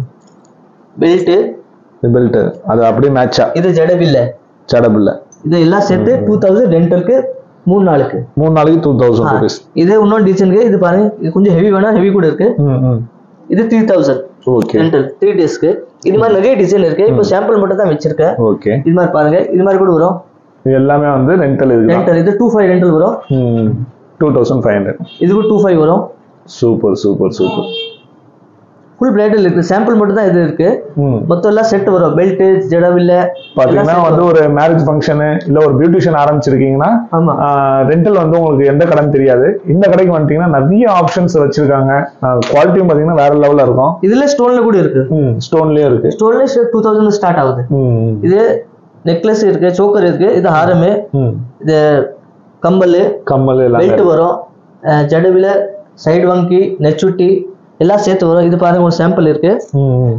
பெல்ட் பெல்ட் அது அப்படியே மேட்சா இது ஜடபில்ல சடபில்ல இது எல்லாம் சேர்த்து டூ தௌசண்ட் ரெண்டலுக்கு மூணு நாளுக்கு மூணு நாளைக்கு டூ தௌசண்ட் ருபீஸ் இது இன்னொரு டிசைனுக்கு இது பாருங்க இது கொஞ்சம் ஹெவி வேணா ஹெவி கூட இருக்கு ம் ம் இது three thousand okay rental three டேஸ்க்கு இது மாதிரி நிறைய டிசைன் இருக்கு இப்போ சாம்பிள் மட்டும் தான் வச்சிருக்கேன் ஓகே இது மாதிரி பாருங்க இது மாதிரி கூட வரும் இது எல்லாமே வந்து ரெண்டல் இதுதான் ரெண்டல் இது டூ ஃபைவ் ரெண்டல் வரும் ம் டூ தௌசண்ட் ஃபைவ் ஹண்ட்ரட் இதுக்கு டூ ஃபைவ் வரும் super super super full bridal இருக்கு சாம்பிள் மட்டும் தான் இது இருக்கு ம் மொத்தம் எல்லாம் செட் வரும் பெல்ட் ஜடவில்ல பாத்தீங்கன்னா வந்து ஒரு மேரேஜ் ஃபங்க்ஷனு இல்ல ஒரு பியூட்டிஷியன் ஆரம்பிச்சிருக்கீங்கன்னா ஆமா ரெண்டல் வந்து உங்களுக்கு எந்த கடைன்னு தெரியாது இந்த கடைக்கு வந்துட்டீங்கன்னா நிறைய ஆப்ஷன்ஸ் வச்சிருக்காங்க குவாலிட்டியும் பாத்தீங்கன்னா வேற லெவல்ல இருக்கும் இதுல ஸ்டோன்ல கூட இருக்கு ம் ஸ்டோன்லயே இருக்கு ஸ்டோன்ல டூ தௌசண்ட் ஸ்டார்ட் ஆகுது ம் இது நெக்லஸ் இருக்கு சோக்கர் இருக்கு இது ஹாரமு ம் இது கம்பல் கம்மல் எல்லாம் பெல்ட் வரும் அஹ் ஜடவில சைடு வங்கி நெச்சுட்டி எல்லாம் சேர்த்து வரும் இது பாருங்க ஒரு சாம்பிள் இருக்கு ம் ம்.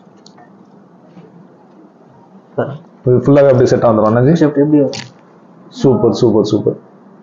இது ஃபுல்லாவே அப்படி செட் வந்துடும் அண்ணாஜி எப்படி வரும் சூப்பர் சூப்பர் சூப்பர்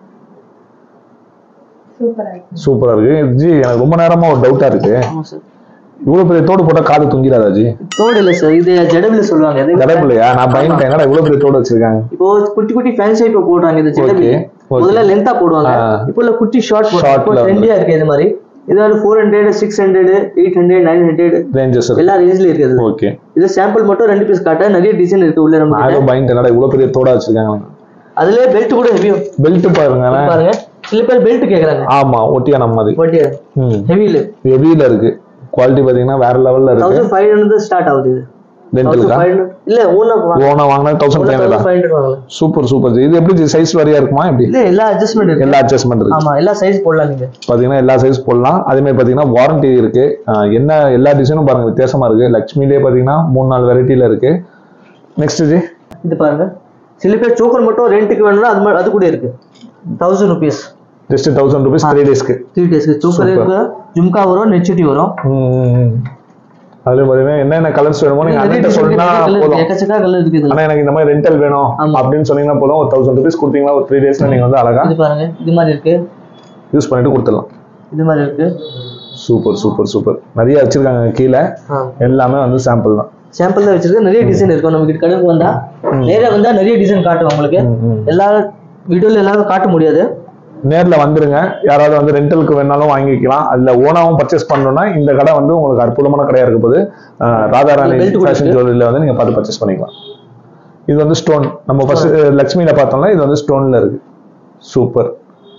சூப்பராக இருக்கு சூப்பரா இருக்கு ஜி எனக்கு ரொம்ப நேரமா ஒரு டவுட்டா இருக்கு ஆமா சார் இவ்வளவு பெரிய தோடு போட்டா காது தொங்கிடாதா ஜி தோடு இல்ல சார் இது ஜடவில சொல்லுவாங்க இது கடப்பில்லையா நான் பயந்துட்டேன் என்னடா இவ்வளவு பெரிய தோடு வச்சிருக்காங்க இப்போ குட்டி குட்டி ஃபேன்சி இப்போ போடுறாங்க இது ஜடவி Okay, okay. முதல்ல லென்த்தா போடுவாங்க ஆ. இப்போ இல்ல குட்டி ஷார்ட் Short போடுறாங்க ல ட்ரெண்டியா இருக்கு இது மாதிரி இது வந்து four hundred six hundred eight hundred nine hundred ranges இருக்கு எல்லா ரேஞ்ச்ல இருக்குது ஓகே இது சாம்பிள் மட்டும் ரெண்டு பீஸ் காட்ட நிறைய டிசைன் இருக்கு உள்ள நம்ம நான் ஏதோ பயந்துட்டேன் என்னடா இவ்வளவு பெரிய தோடா வச்சிருக்காங்க அதுலயே பெல்ட் கூட ஹெவி பெல்ட் பாருங்க பாருங்க சில பேர் பெல்ட் கேக்குறாங்க ஆமா ஒட்டியா நம்ம மாதிரி பட் ம் ஹெவில ஹெவியில இருக்கு குவாலிட்டி பாத்தீங்கன்னா வேற லெவல்ல இருக்கு தௌசண்ட் ஃபைவ் ஹண்ட்ரட் ஸ்டார்ட் ஆகுது இது ரெண்டலுக்கா ஃபைவ் ஹண்ட்ரட் இல்ல ஓனா ஓனா வாங்கினா thousand five hundred five hundred வாங்கலாம் சூப்பர் சூப்பர் இது எப்படி சைஸ் வரியா இருக்குமா எப்படி இல்ல எல்லா அட்ஜஸ்ட்மெண்ட் இருக்கு எல்லா அட்ஜஸ்ட்மெண்ட் இருக்கு ஆமா எல்லா சைஸ் போடலாம் நீங்க பாத்தீங்கன்னா எல்லா சைஸ் போடலாம் அதே மாதிரி பாத்தீங்கன்னா வாரண்டி இருக்கு ஆஹ் என்ன எல்லா டிசைனும் பாருங்க வித்தியாசமா இருக்கு லக்ஷ்மிலேயே பாத்தீங்கன்னா மூணு நாலு வெரைட்டில இருக்கு நெக்ஸ்ட் ஜி இது பாருங்க சில பேர் சோக்கர் மட்டும் ரெண்டுக்கு வேணும்னா அது மா- அது கூட இருக்கு thousand rupees just thousand rupees three டேஸ்க்கு த்ரீ டேஸ்க்கு சோக்கர் இருக்கு ஜும்கா வரும் நெச்சுட்டி வரும் அதுல பாத்தீங்கன்னா என்னென்ன கலர்ஸ் வேணுமோ நீங்க நிறைய அண்ணன் design சொன்னா இருக்கு, போதும் எக்கச்சக்க கலர் இருக்கு இதுல ஆனா எனக்கு இந்த மாதிரி ரெண்டல் வேணும் ஆமா. அப்படின்னு சொன்னீங்கன்னா போதும் ஒரு தௌசண்ட் ருபீஸ் கொடுத்தீங்கன்னா ஒரு த்ரீ டேஸ்ல நீங்க வந்து அழகா இது பாருங்க இது மாதிரி இருக்கு யூஸ் பண்ணிட்டு கொடுத்துடலாம் இது மாதிரி இருக்கு சூப்பர் சூப்பர் சூப்பர் நிறைய வச்சிருக்காங்க கீழே எல்லாமே வந்து சாம்பிள் தான் சாம்பிள் தான் வச்சிருக்கு நிறைய டிசைன் இருக்கும் நம்ம கிட்ட கடைக்கு வந்தா நேரா வந்தா நிறைய டிசைன் காட்டுவோம் உங்களுக்கு ம், ம். எல்லா வீடியோல எல்லாரும் காட்ட முடியாது நேர்ல வந்துருங்க யாராவது வந்து ரெண்டலுக்கு வேணாலும் வாங்கிக்கலாம் அதுல ஓனாவும் பர்ச்சேஸ் பண்ணணும்னா இந்த கடை வந்து உங்களுக்கு அற்புதமான கடையா இருக்க போது ராதாராணி belt கூட ஃபேஷன் ஜுவல்லரியில வந்து நீங்க பார்த்து பர்ச்சேஸ் பண்ணிக்கலாம் இது வந்து ஸ்டோன் நம்ம ஃபர்ஸ்ட் லக்ஷ்மியில பார்த்தோம்னா இது வந்து ஸ்டோன்ல இருக்கு சூப்பர்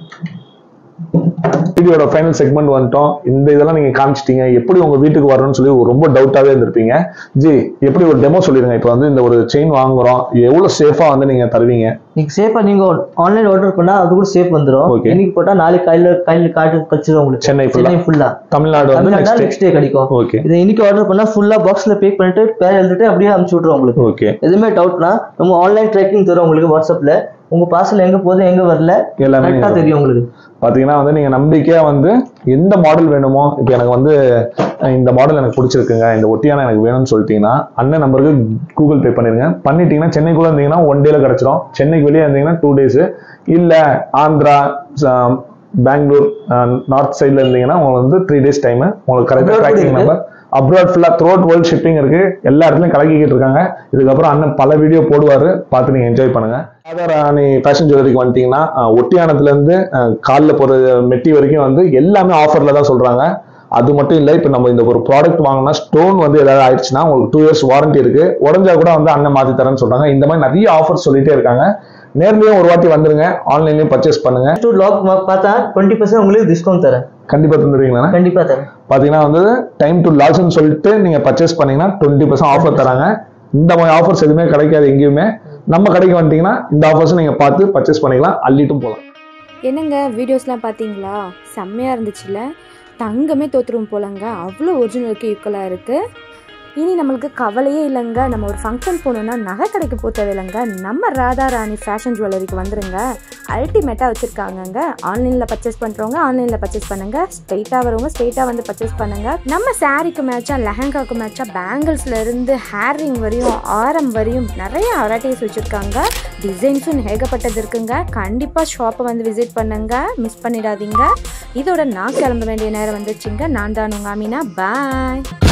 வீடியோட ஃபைனல் செக்மெண்ட் வந்துட்டோம் இந்த இதெல்லாம் நீங்க காமிச்சிட்டீங்க எப்படி உங்க வீட்டுக்கு வரணும்னு சொல்லி ஒரு ரொம்ப டவுட்டாவே இருந்திருப்பீங்க ஜி எப்படி ஒரு டெமோ சொல்லிடுங்க இப்போ வந்து இந்த ஒரு செயின் வாங்குறோம் எவ்வளவு சேஃபா வந்து நீங்க தருவீங்க நீங்க சேஃபா நீங்க ஆன்லைன் ஆர்டர் பண்ணா அது கூட சேஃப் வந்துரும் Okay. இன்னைக்கு போட்டா நாளைக்கு கையில கையில காட்டு கச்சிரும் உங்களுக்கு சென்னை full-ஆ? சென்னை ஃபுல்லா தமிழ்நாடு வந்து தமிழ்நாடு நெக்ஸ்ட் நெக்ஸ்ட் டே கிடைக்கும் ஓகே இதை இன்னைக்கு ஆர்டர் பண்ணா ஃபுல்லா பாக்ஸ்ல பேக் பண்ணிட்டு பேர் எழுதிட்டு அப்படியே அனுப்பிச்சு விட்டுரும் உங்களுக்கு ஓகே எதுவுமே டவுட்னா நம்ம ஆன்லைன் ட்ராக்கிங் தரும் உங்களுக்கு வாட்ஸ்அப்ல உங்க பார்சல் எங்க போகுது எங்க வரல எல்லாமே கரெக்டா நீங்க- தெரியும் உங்களுக்கு பாத்தீங்கன்னா வந்து நீங்க நம்பிக்கையா வந்து எந்த மாடல் வேணுமோ இப்போ எனக்கு வந்து அஹ், இந்த மாடல் எனக்கு பிடிச்சிருக்குங்க இந்த ஒட்டியான எனக்கு வேணும்னு சொல்லிட்டீங்கன்னா அண்ணன் நம்பருக்கு கூகுள் பே பண்ணிருங்க பண்ணிட்டீங்கன்னா சென்னைக்குள்ள இருந்தீங்கன்னா ஒன் டேல கிடைச்சிரும் சென்னைக்கு வெளியே இருந்தீங்கன்னா டூ டேஸ் இல்ல ஆந்திரா ச- பெங்களூர் நார்த் சைட்ல இருந்தீங்கன்னா உங்களுக்கு வந்து த்ரீ டேஸ் டைம் உங்களுக்கு கரெக்டாக Abroad ட்ராக்கிங் இருக்கு. நம்பர் அப்ராட் ஃபுல்லாக த்ரோட் வேர்ல்ட் ஷிப்பிங் இருக்கு எல்லா இடத்துலையும் கலக்கிக்கிட்டு இருக்காங்க இதுக்கப்புறம் அண்ணன் பல வீடியோ போடுவாரு பார்த்து நீங்க என்ஜாய் பண்ணுங்க ராதாராணி ஃபேஷன் ஜுவல்லரிக்கு வந்துட்டீங்கன்னா அஹ், ஒட்டியானத்துல இருந்து அஹ், கால்ல போற மெட்டி வரைக்கும் வந்து எல்லாமே ஆஃபர்ல தான் சொல்றாங்க அது மட்டும் இல்லை இப்போ நம்ம இந்த ஒரு ப்ராடக்ட் வாங்கினா ஸ்டோன் வந்து ஏதாவது ஆயிடுச்சுன்னா உங்களுக்கு டூ இயர்ஸ் வாரண்டி இருக்கு உடஞ்சா கூட வந்து அண்ணன் மாத்தி தரேன்னு சொல்றாங்க இந்த மாதிரி நிறைய ஆஃபர் சொல்லிட்டே இருக்காங்க நேர்லயும் ஒரு வாட்டி வந்துருங்க ஆன்லைன்லயும் பர்ச்சேஸ் பண்ணுங்க டூ லாக் பார்த்தா டுவெண்ட்டி பர்சன்ட் உங்களுக்கு டிஸ்கவுண்ட் தரேன் கண்டிப்பா தந்துருவீங்களா கண்டிப்பா தரேன் பாத்தீங்கன்னா வந்து டைம் டு லாஸ்ன்னு சொல்லிட்டு நீங்க பர்ச்சேஸ் பண்ணீங்கன்னா டுவெண்ட்டி பர்சன்ட் ஆஃபர் தராங்க இந்த மாதிரி ஆஃபர்ஸ் எதுவுமே கிடைக்காது எங்கேயுமே நம்ம கடைக்கு வந்துட்டீங்கன்னா இந்த ஆஃபர்ஸ் நீங்க பார்த்து பர்ச்சேஸ் பண்ணிக்கலாம் அள்ளிட்டும் போகலாம் என்னங்க வீடியோஸ்லாம் பார்த்தீங்களா செம்மையாக இருந்துச்சுல்ல தங்கமே தோத்துரும் போலங்க அவ்வளோ ஒரிஜினலுக்கு ஈக்குவலாக இருக்குது இனி நம்மளுக்கு கவலையே இல்லைங்க நம்ம ஒரு ஃபங்க்ஷன் போகணுன்னா நகை கடைக்கு போக தேவையில்லைங்க நம்ம ராதா ராணி ஃபேஷன் ஜுவல்லரிக்கு வந்துருங்க அல்டிமேட்டாக வச்சுருக்காங்கங்க ஆன்லைனில் பர்ச்சேஸ் பண்ணுறவங்க ஆன்லைனில் பர்ச்சேஸ் பண்ணுங்கள் ஸ்ட்ரெயிட்டாக வரவங்க ஸ்ட்ரெயிட்டாக வந்து பர்ச்சேஸ் பண்ணுங்கள் நம்ம சாரீக்கு மேட்சாக லெஹங்காக்கு மேட்சாக பேங்கிள்ஸ்லேருந்து ஹேர் ரிங் வரையும் ஆரம் வரையும் நிறைய வெரைட்டிஸ் வச்சுருக்காங்க டிசைன்ஸும் ஏகப்பட்டது இருக்குங்க கண்டிப்பாக ஷாப்பை வந்து விசிட் பண்ணுங்க மிஸ் பண்ணிடாதீங்க இதோட நான் கிளம்ப வேண்டிய நேரம் வந்துச்சுங்க நான் தான் உங்கள் அமீனா பாய்